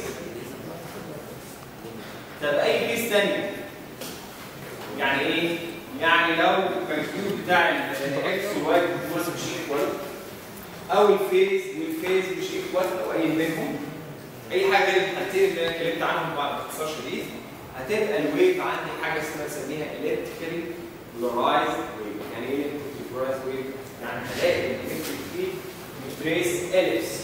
طب اي كيس ثاني يعني ايه؟ يعني لو الكمبيوتر بتاع الاكس والواي كومبوننت مش ايكوال او الفيز والفيز مش ايكوال او اي منهم اي حاجه غير الحالتين اللي انا اتكلمت عنهم بعد باختصار شديد هتبقى الويف عندي حاجه اسمها نسميها الكتريكالي بولارايز ويف يعني ايه الكتريكالي بولارايز ويف؟ يعني هلاقي الالكتريك فيلد بتريس اليبس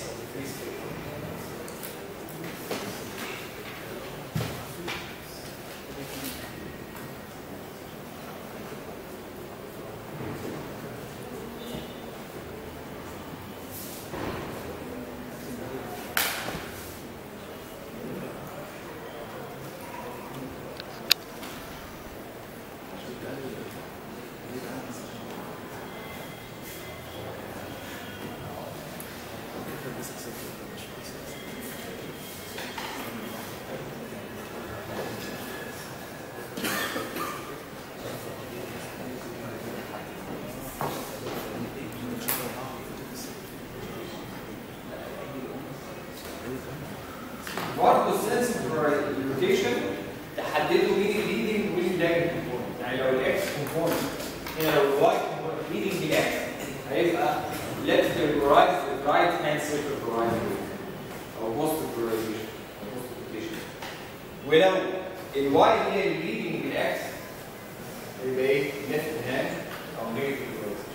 حددوا مين الليدنج ومين اللاجنج كومبوننت يعني لو الاكس كومبوننت هنا لو الواي كومبوننت ليدنج الاكس هيبقى left categorized with right hand circularized او post polarization او post rotation ولو الواي هي اللي leading بالاكس يبقى ايه left hand او negative polarization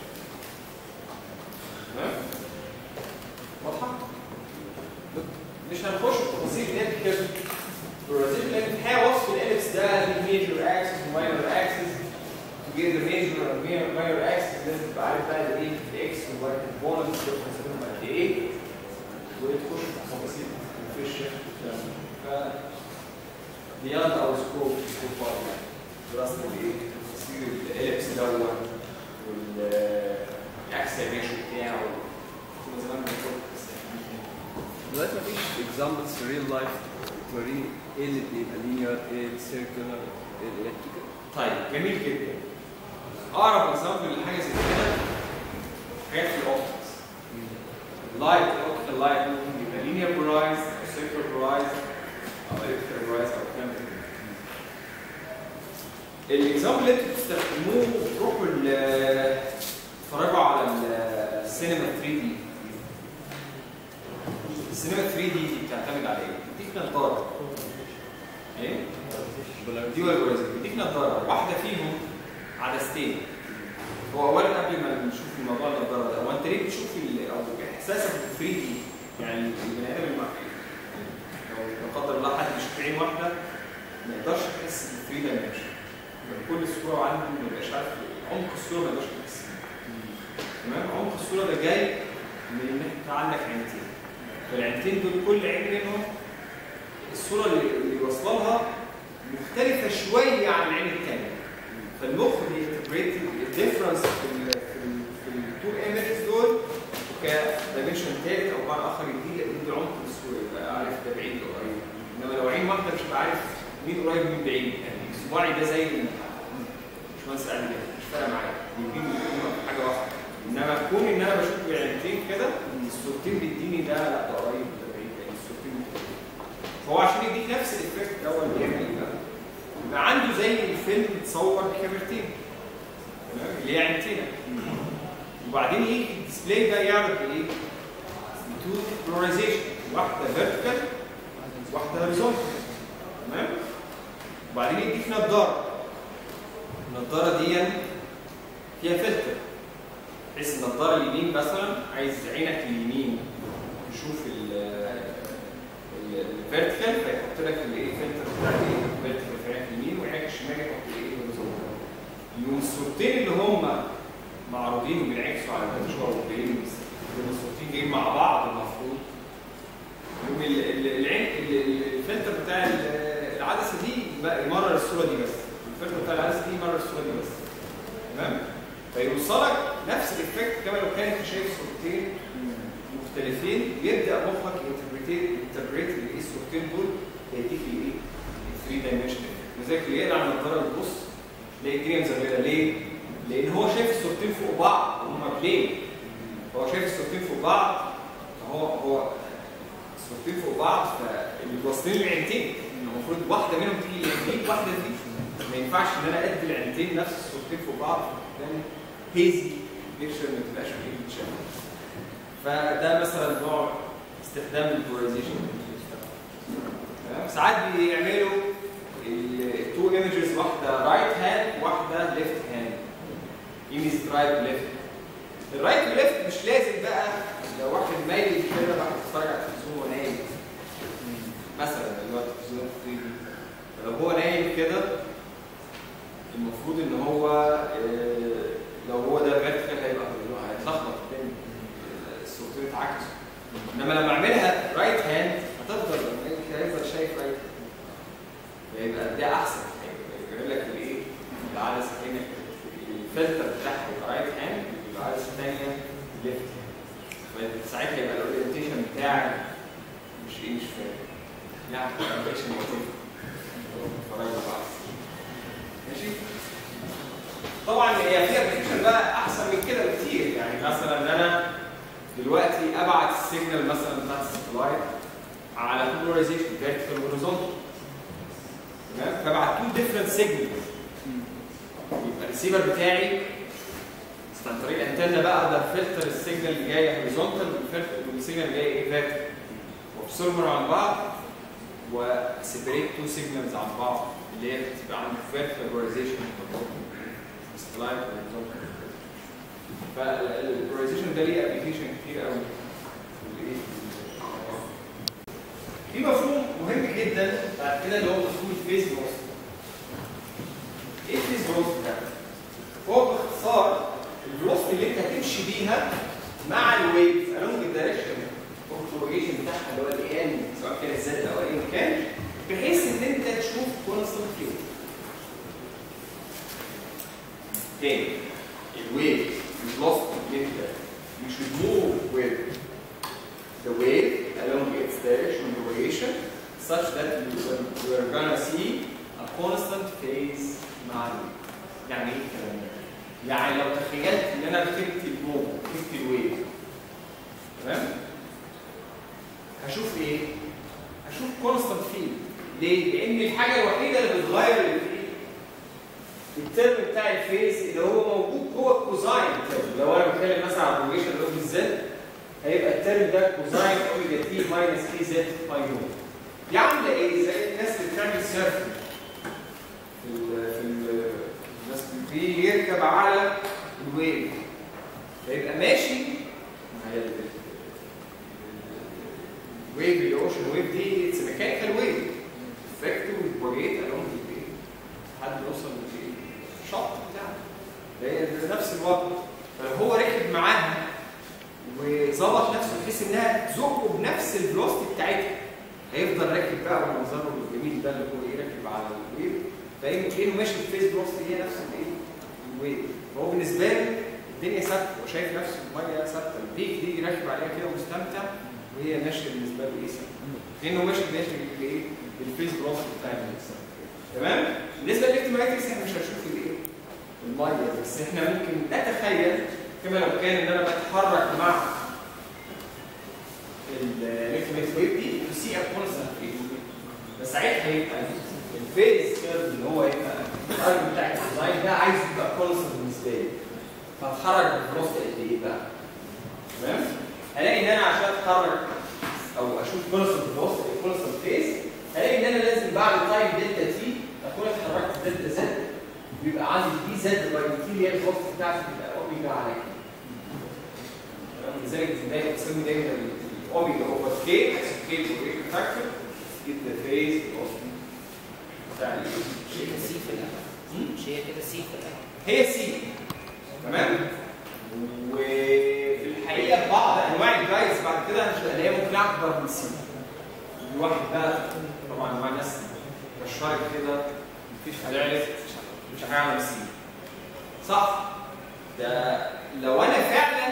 تمام واضحه مش هنخش في تفاصيل ديت كده polarization لكن الحقيقه وصف الاليبس ده الميجر اكسس وماينر اكسس to get the major and minor minor axis لازم تبقى عارف بقى ده ايه الاكس والواي كومبوننت الديفرنس بينهم قد ايه وتخش في تفاصيل في الشيفت ف beyond our scope so far يعني دراسه الايه تفاصيل الاليبس دوت والاكسل ريشيو بتاعه كنا زمان بنقول بس دلوقتي مفيش examples في real life توريني ايه اللي بيبقى linear ايه circular ايه electrical طيب جميل جدا اقرب اكزامبل لحاجه زي كده حاجات في الاوبتكس اللايت الاوبتيكال لايت ممكن يبقى لينير برايز او سيركل برايز او الكتريك برايز او الكلام ده الاكزامبل اللي انتوا بتستخدموه تروحوا ال- تتفرجوا على السينما 3 دي السينما 3 دي دي بتعتمد على ايه؟ بتديك نظاره ايه؟ دي والجوريزم بيديك نظاره واحده فيهم عدستين هو اولا قبل ما نشوف الموضوع النظاره ده هو انت ليه بتشوف ال- او احساسك بال 3 دي يعني البني ادم المع- لو لا قدر الله حد بيشوف عين واحده ما يقدرش يحس بال 3 دايمنشن كل الصوره عنده ما يبقاش عارف عمق الصوره ما يقدرش يحس تمام عمق الصوره ده جاي من ان انت عندك عينتين فالعينتين دول كل عين منهم الصوره اللي اللي واصله لها مختلفة شوية عن العين الثانية. فالمخ بينتجريت الديفرنس في ال في ال في التو ايمجز دول كدايمنشن ثالث او معنى اخر يدي يدي عمق الصورة يبقى عارف ده بعيد ولا قريب. انما لو عين واحدة مش هبقى عارف مين قريب ومين بعيد يعني صباعي ده زي مش مهندس قال كده مش فارقة معايا يمين ويمين في حاجة واحدة. انما كون ان انا بشوف بعينتين كده الصورتين بيديني ده لا ده قريب ده بعيد يعني الصورتين مختلفين. فهو عشان يديك نفس الايفكت ده هو اللي بيعمل ايه بقى؟ يبقى عنده زي الفيلم متصور بكاميرتين تمام اللي هي عينتين وبعدين يجي الديسبلاي ده يعرض ايه؟ تو بولاريزيشن واحده فيرتيكال واحده هوريزونتال تمام؟ وبعدين يديك نضاره النضاره دي فيها فلتر بحيث النضاره اليمين مثلا عايز عينك اليمين تشوف ال الفيرتيكال فيحط لك الايه فلتر بتاع الايه الفيرتيكال في عينك اليمين وعينك الشمال يحط الايه الهوريزونتال يوم الصورتين اللي هم معروضين وبينعكسوا على الفيرتيكال وبين يوم الصورتين جايين مع بعض المفروض يوم ال- ال- العين ال- ال- الفلتر بتاع ال- العدسه دي بقى يمرر الصوره دي بس الفلتر بتاع العدسه دي يمرر الصوره دي بس تمام فيوصلك نفس الايفكت كما لو كانت شايف صورتين مختلفين يبدا مخك ينتربريت ينتربريت الايه الصورتين دول يديك الايه؟ ال 3 دايمنشن لذلك اللي يقلع النضاره ويبص تلاقي الدنيا مزرقه ليه؟ لان هو شايف الصورتين فوق بعض وهم بلين هو شايف الصورتين فوق بعض فهو هو الصورتين فوق بعض فاللي واصلين العينتين المفروض واحده منهم تيجي يمين واحده دي ما ينفعش ان انا ادي العينتين نفس الصورتين فوق بعض يعني هيزي بيكشر ما تبقاش ايه بتشابه فده مثلا نوع استخدام البولاريزيشن ساعات بيعملوا التو ايمجز واحده رايت هاند واحده ليفت هاند ايميز رايت وليفت الرايت وليفت مش لازم بقى لو واحد مايل كده واحد بيتفرج على التلفزيون وهو نايم مثلا اللي هو التلفزيون 3 دي فلو هو نايم كده المفروض ان هو آه، لو هو ده فيرتيكال هيبقى هيتلخبط بين الصورتين اتعكسوا انما لما اعملها رايت هاند هتفضل هيفضل شايف رايت فيبقى ده احسن يقول لك الايه العدسه هنا الفلتر بتاعها يبقى رايت هاند العدسه الثانيه ليفت هاند فساعتها يبقى الاورينتيشن بتاعك مش ايه مش فاهم يعني اورينتيشن لطيف اتفرج على بعض ماشي طبعا هي فيها ابلكيشن بقى احسن من كده بكتير يعني مثلا ان انا دلوقتي ابعت السيجنال مثلا بتاعت الساتلايت على بولاريزيشن فيرتيكال هوريزونتال تمام فبعت تو ديفرنت سيجنالز يبقى الريسيفر بتاعي بس عن طريق الانتنه بقى اقدر فلتر السيجنال اللي جايه هوريزونتال والسيجنال اللي جايه ايه فيرتيكال وافصلهم عن بعض وسيبريت تو سيجنالز عن بعض اللي هي بتبقى عند فيرتيكال بولاريزيشن سلايد فالبولاريزيشن ده ليه ابلكيشن كتير قوي في مفهوم مهم جدا بعد كده اللي هو مفهوم الفيز لوس ايه الفيز لوس ده؟ هو باختصار الفيلوسيتي اللي انت هتمشي بيها مع الويف along الدايركشن البروباجيشن بتاعها اللي هو الاي ان سواء كان الزد او ايا كان بحيث ان انت تشوف كونستنت فيو تاني الويف الفيلوسيتي اللي انت you should move with the wave along its direction propagation such that you are, you are gonna see a constant phase مع الويف يعني ايه الكلام ده؟ يعني لو تخيلت ان انا ركبت الموج ركبت الويف تمام هشوف ايه هشوف كونستانت فيلد ليه لان الحاجه الوحيده اللي بتغير الفيلد الترم بتاع الفيز اللي هو موجود جوه الكوزاين ترم لو انا بتكلم مثلا عن البروجيشن اللي هو بالذات هيبقى الترم ده كوزاين اوميجا تي ماينس كي زد باي نو دي عامله ايه زي الناس اللي بتعمل سيرفنج في ال في ال الناس بي- بيركب على الويف فيبقى ماشي ما هي ال- ال- الويف الاوشن ويف دي اتس ميكانيكال ويف افكت وبروجيت الونج الويف لحد ما يوصل للشط بتاعه ده ده نفس الوضع فلو هو ركب معاها وظبط نفسه بحيث انها تزقه بنفس الفلوسيتي بتاعتها هيفضل راكب بقى بمنظره الجميل ده اللي هو ايه راكب على الويف فاهم كانه ماشي في فيس فلوسيتي هي نفس الايه الويف فهو بالنسبه له الدنيا ثابته وشايف نفسه الميه ثابته البيك دي راكب عليها كده ومستمتع وهي ماشيه بالنسبه له ايه ثابته كانه ماشي ماشي بالايه بالفيس فلوسيتي بتاع الانسان تمام بالنسبه للالكترومagnetic احنا مش هنشوف الايه الميه بس احنا ممكن نتخيل كما لو كان ان انا بتحرك مع الالكترومagnetic ويف دي تو سي ا كونستانت بس ساعتها هيبقى الفيز كيرف اللي هو يبقى الارجو بتاع الديزاين ده عايز يبقى كونستانت بالنسبه لي فاتحرك بفلوسيتي قد ايه بقى تمام هلاقي ان انا عشان اتحرك او اشوف كونستانت فلوسيتي كونستانت فيز هلاقي ان انا لازم بعد تايم دلتا تي اكون اتحركت دلتا زد بيبقى عندي دي زد باي تي اللي هي الفلوسيتي بتاعتي بتبقى اوميجا على كي تمام؟ لذلك دايما بسمي دايما الاوميجا اوفر كي حيث كي بروجيكت فاكتور جيت ذا فيز فيلوسيتي بتاع ال- مش هي سي في الاول مش هي كده سي في الاول هي سي تمام وفي الحقيقه بعض انواع الجايز بعد كده هنلاقي هي ممكن اكبر من سي الواحد بقى طبعا مع ناس بشرك كده مفيش هتعرف مش هيعمل سي صح ده لو انا فعلا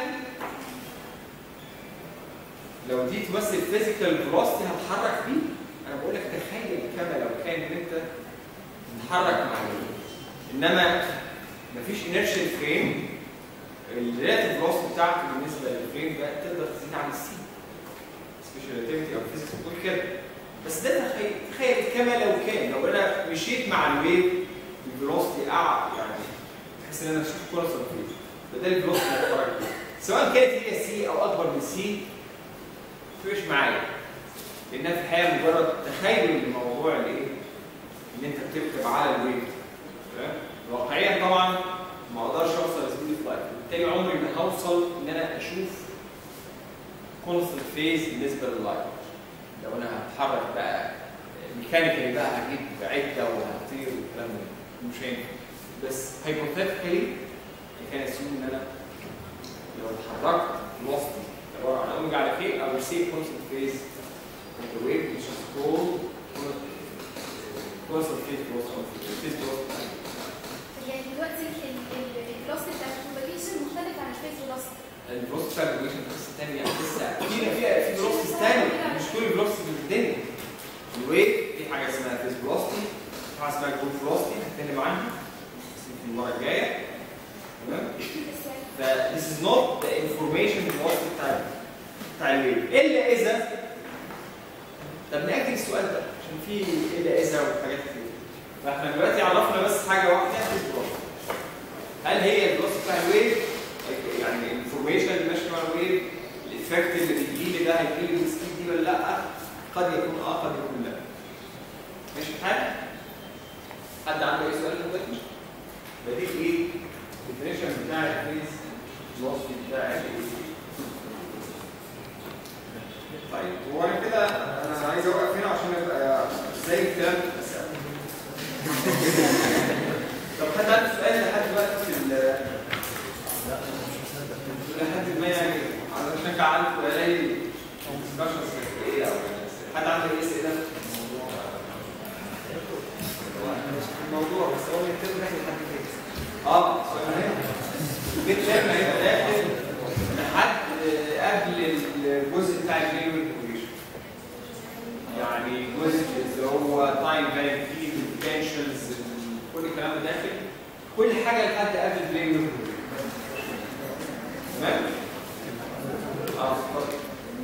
لو دي تمثل فيزيكال فيلوسيتي هتحرك بيه انا بقول لك تخيل كما لو كان ان انت تتحرك مع الويف انما مفيش انيرشال فريم الريلاتيف فيلوسيتي بتاعته بالنسبه للفريم ده تقدر تزيد عن السي سبيشال ريلاتيفيتي او فيزيكس بتقول كده بس ده تخيل تخيل كما لو كان لو انا مشيت مع الويف الفيلوسيتي اعلى يعني تحس ان انا اشوف كره صفريه فده الفيلوسيتي اللي بتحرك بيه سواء كانت هي سي او اكبر من سي مش معايا لانها في الحقيقه مجرد تخيل لموضوع الايه؟ ان انت بتكتب على الويف تمام؟ واقعيا طبعا ما اقدرش اوصل لسبيد فلايت بالتالي عمري ما هوصل ان انا اشوف كونستنت فيز بالنسبه لللايت لو انا هتحرك بقى ميكانيكالي بقى هجيب عده وهطير والكلام ده مش هينفع بس هايبوثيتيكالي كان يسمون ان انا لو اتحركت وسط عباره عن اوميجا على كي او سي كونستنت فيز of the wave which is called constant phase velocity phase velocity يعني دلوقتي الفلوسيتي بتاع البروباجيشن مختلف عن الفيز فيلوسيتي الفلوسيتي بتاع الريجوليشن قصه ثانيه لسه في فيها في فلوسيتي ثانيه مش كل الفلوسيتي في الدنيا الويف في حاجه اسمها فيز فلوسيتي في حاجه اسمها جول فلوسيتي هنتكلم عنها بس في المره الجايه تمام بس يعني ف this is not the information velocity بتاع بتاع الويف الا اذا طب نأجل السؤال ده عشان في الا اذا وحاجات كتير فاحنا دلوقتي عرفنا بس حاجه واحده في البلوس هل هي البلوس بتاع الويف يعني الانفورميشن اللي ماشي مع الويف الافكت اللي بيجي لي ده هيجي لي بالسكيل دي ولا لا قد يكون اه قد يكون لا ماشي الحال حد عنده اي سؤال دلوقتي بديك ايه الديفينيشن بتاع الفيز الوصفي بتاع الايه طيب هو انا كده انا عايز اوقف هنا عشان ابقى زي الكلام بس طب حد عنده سؤال لحد دلوقتي في ال لحد ما يعني علشان عنده الاقي ديسكشنز ايه او حد عنده اي اسئله؟ الموضوع بس هو يتم داخل لحد كده اه سؤال هنا البيت لما هيبقى داخل لحد آه، قبل الجزء بتاع البلاي والكوبريشن يعني الجزء اللي هو تايم فاليو فيه البوتنشالز كل الكلام ده داخل كل حاجه لحد قبل البلاي والكوبريشن تمام؟ اه اتفضل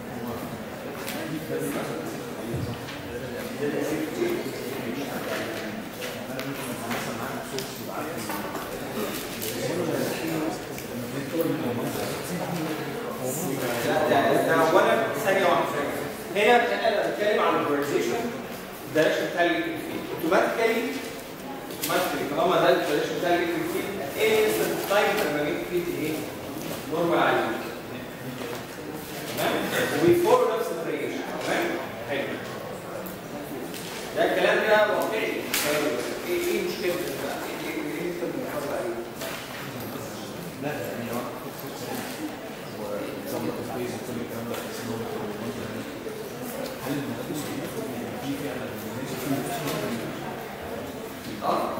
لا ده ده اولا ثانيه واحده هنا انا بتكلم عن البولاريزيشن الدايركشن بتاع الالكتريك فيلد اوتوماتيكالي اوتوماتيكالي طالما ده الدايركشن بتاع الالكتريك فيلد ايه انسtant تايم لما جيت فيلد ايه؟ نورمال عليه تمام؟ وبيفولو نفس الفاريشن تمام؟ حلو ده الكلام ده واقعي ايه ايه مشكلته بقى؟ ايه ايه ايه انت بتحافظ عليه؟ لا يعني هو ظبط الفيز وكل الكلام ده بحيث ان هو هل المنافس في فعلا اه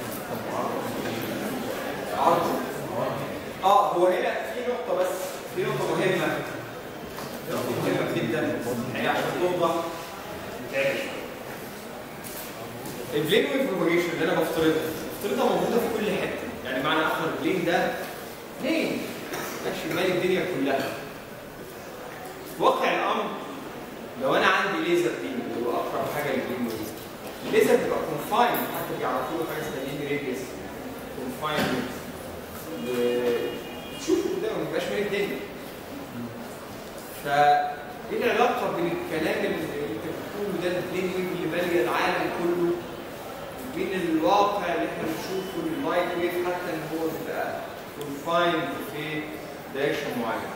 عرض اه هو هنا في نقطة بس في نقطة مهمة نقطة مهمة جدا يعني عشان توضح بتعمل البلين انفورميشن اللي انا بفترضها بفترضها موجودة في كل حتة يعني معنى اخر البلين ده بلين ماشي مال الدنيا كلها في واقع الامر لو انا عندي ليزر بيم اللي هو اقرب حاجة للبلين ويف الليزر بيبقى كونفاين حتى بيعرفوا له حاجة اسمها لين ريديوس كونفاين وتشوفوا قدامه ما يبقاش مال الدنيا فايه العلاقه بين الكلام اللي انت بتقوله ده البلين ويف اللي ماليه العالم كله وبين الواقع اللي احنا بنشوفه اللايت ويف حتى ان هو بيبقى كونفايند في دايركشن معين.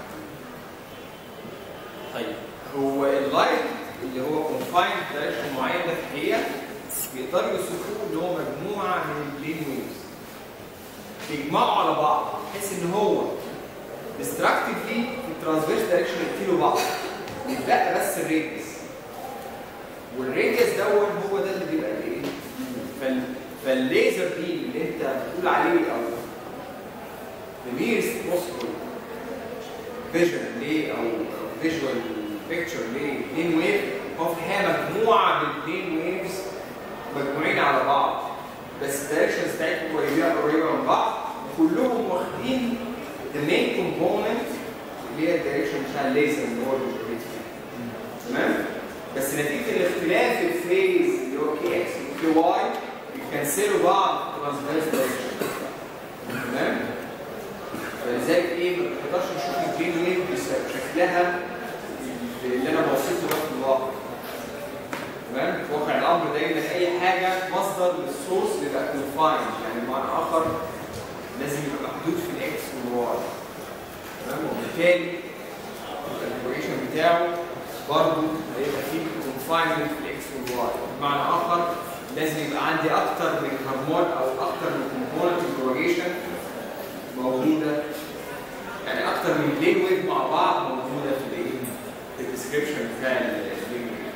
طيب هو اللايت اللي هو كونفايند في دايركشن معين ده في الحقيقه بيقدروا يوصفوه ان هو مجموعه من البلين ويفز يجمعوا على بعض بحيث ان هو ديستراكتيفلي في الترانسفيرس دايركشن يقتلوا بعض يتبقى بس الريديوس والريديوس دون هو ده اللي بيبقى الايه؟ فال... فالليزر بيم اللي انت بتقول عليه او the nearest possible vision ليه او visual picture ليه بلين ويف هو في الحقيقه مجموعه من البلين ويفز مجموعين على بعض بس الدايركشنز بتاعتهم قريبه قريبه من بعض كلهم واخدين the main component اللي هي الدايركشن بتاع الليزر اللي هو الجوبيت تمام بس نتيجه الاختلاف الفيز اللي هو كي اكس وكي واي بيكنسلوا بعض ترانسفيرس دايركشن تمام فلذلك ايه ما بنقدرش نشوف الجين ويف بشكلها اللي انا بوصفه ده في الواقع تمام في واقع الامر دايما اي حاجه مصدر للسورس بيبقى كونفايند يعني بمعنى اخر لازم يبقى محدود في الاكس والواي تمام وبالتالي الكالكوليشن بتاعه برضه هيبقى فيه كونفاينمنت في الاكس والواي بمعنى اخر لازم يبقى عندي اكتر من هرمون او اكتر من كومبوننت البروباجيشن موجوده يعني اكتر من بلين ويف مع بعض موجوده في الايه؟ في الديسكربشن بتاع البلين ويف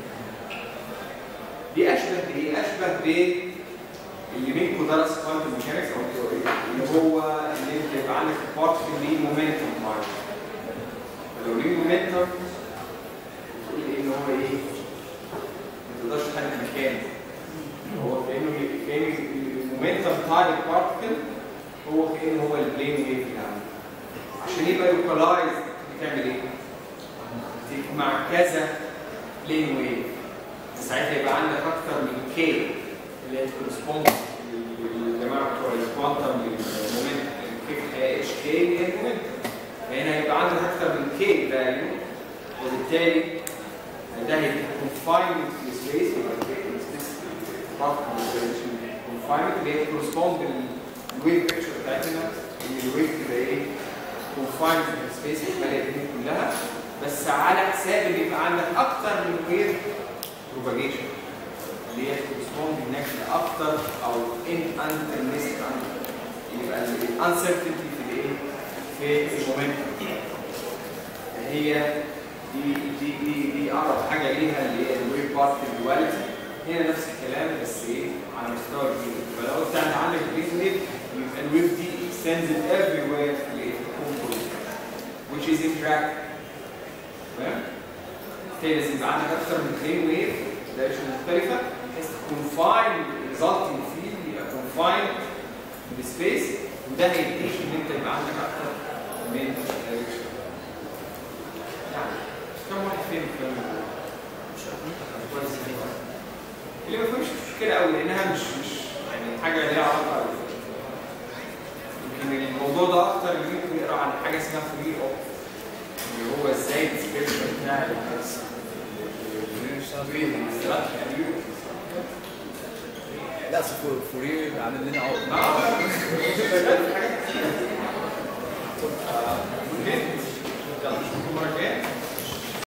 دي اشبه بايه؟ اشبه ب اللي منكم درس كوانتم ميكانكس او التيوري اللي هو ان انت يبقى عندك بارتكل ليه مومنتوم معين فلو ليه مومنتوم تقول ايه ان هو ايه؟ ما تقدرش تحدد مكانه هو كانه كان المومنتوم بتاع البارتكل هو كانه هو البلين ويف يعني عشان يبقى لوكالايز بتعمل ايه؟ تجمع كذا بلين ويف ساعتها يبقى عندك اكتر من كي اللي هي كورسبوند للجماعه بتوع الكوانتم مومنت كيف هي اتش كي اللي هي المومنت فهنا هيبقى عندك اكتر من كي فاليو وبالتالي ده هيبقى confined في سبيس يبقى confined اللي هي كورسبوند للويف بيكتشر بتاعتنا ان الويف تبقى ايه confined في السبيس الخلايا دي كلها بس على حساب ان يبقى عندك اكتر من ويف propagation اللي هي كورسبوند انك لاكتر او ان انترميست يبقى الانسرتينتي في الايه؟ في المومنتم هي دي دي دي دي اقرب حاجه ليها اللي هي الويف بارت دواليتي هنا نفس الكلام بس ايه على مستوى الجين فلو انت عندك الجين ويف يبقى الويف دي extended everywhere في الايه؟ في الكون كله which is interactive تمام؟ بالتالي لازم يبقى عندك اكتر من بلين ويف دايركشن مختلفه بحيث confine resulting field يبقى confined in the space وده هيديك ان انت يبقى عندك اكتر من دايركشن يعني كم واحد فين الكلام ده؟ كويس اللي ما فيهوش مشكله قوي لانها مش مش يعني حاجه ليها علاقه يمكن الموضوع ده اكتر اللي ممكن يقرا عن حاجه اسمها فري اوف اللي هو ازاي السبيشال بتاع الناس لا أصل فور- فورير عامل لنا عقد اه شغال في حاجات كتير. آه، مهم. يلا نشوفكم المره الجايه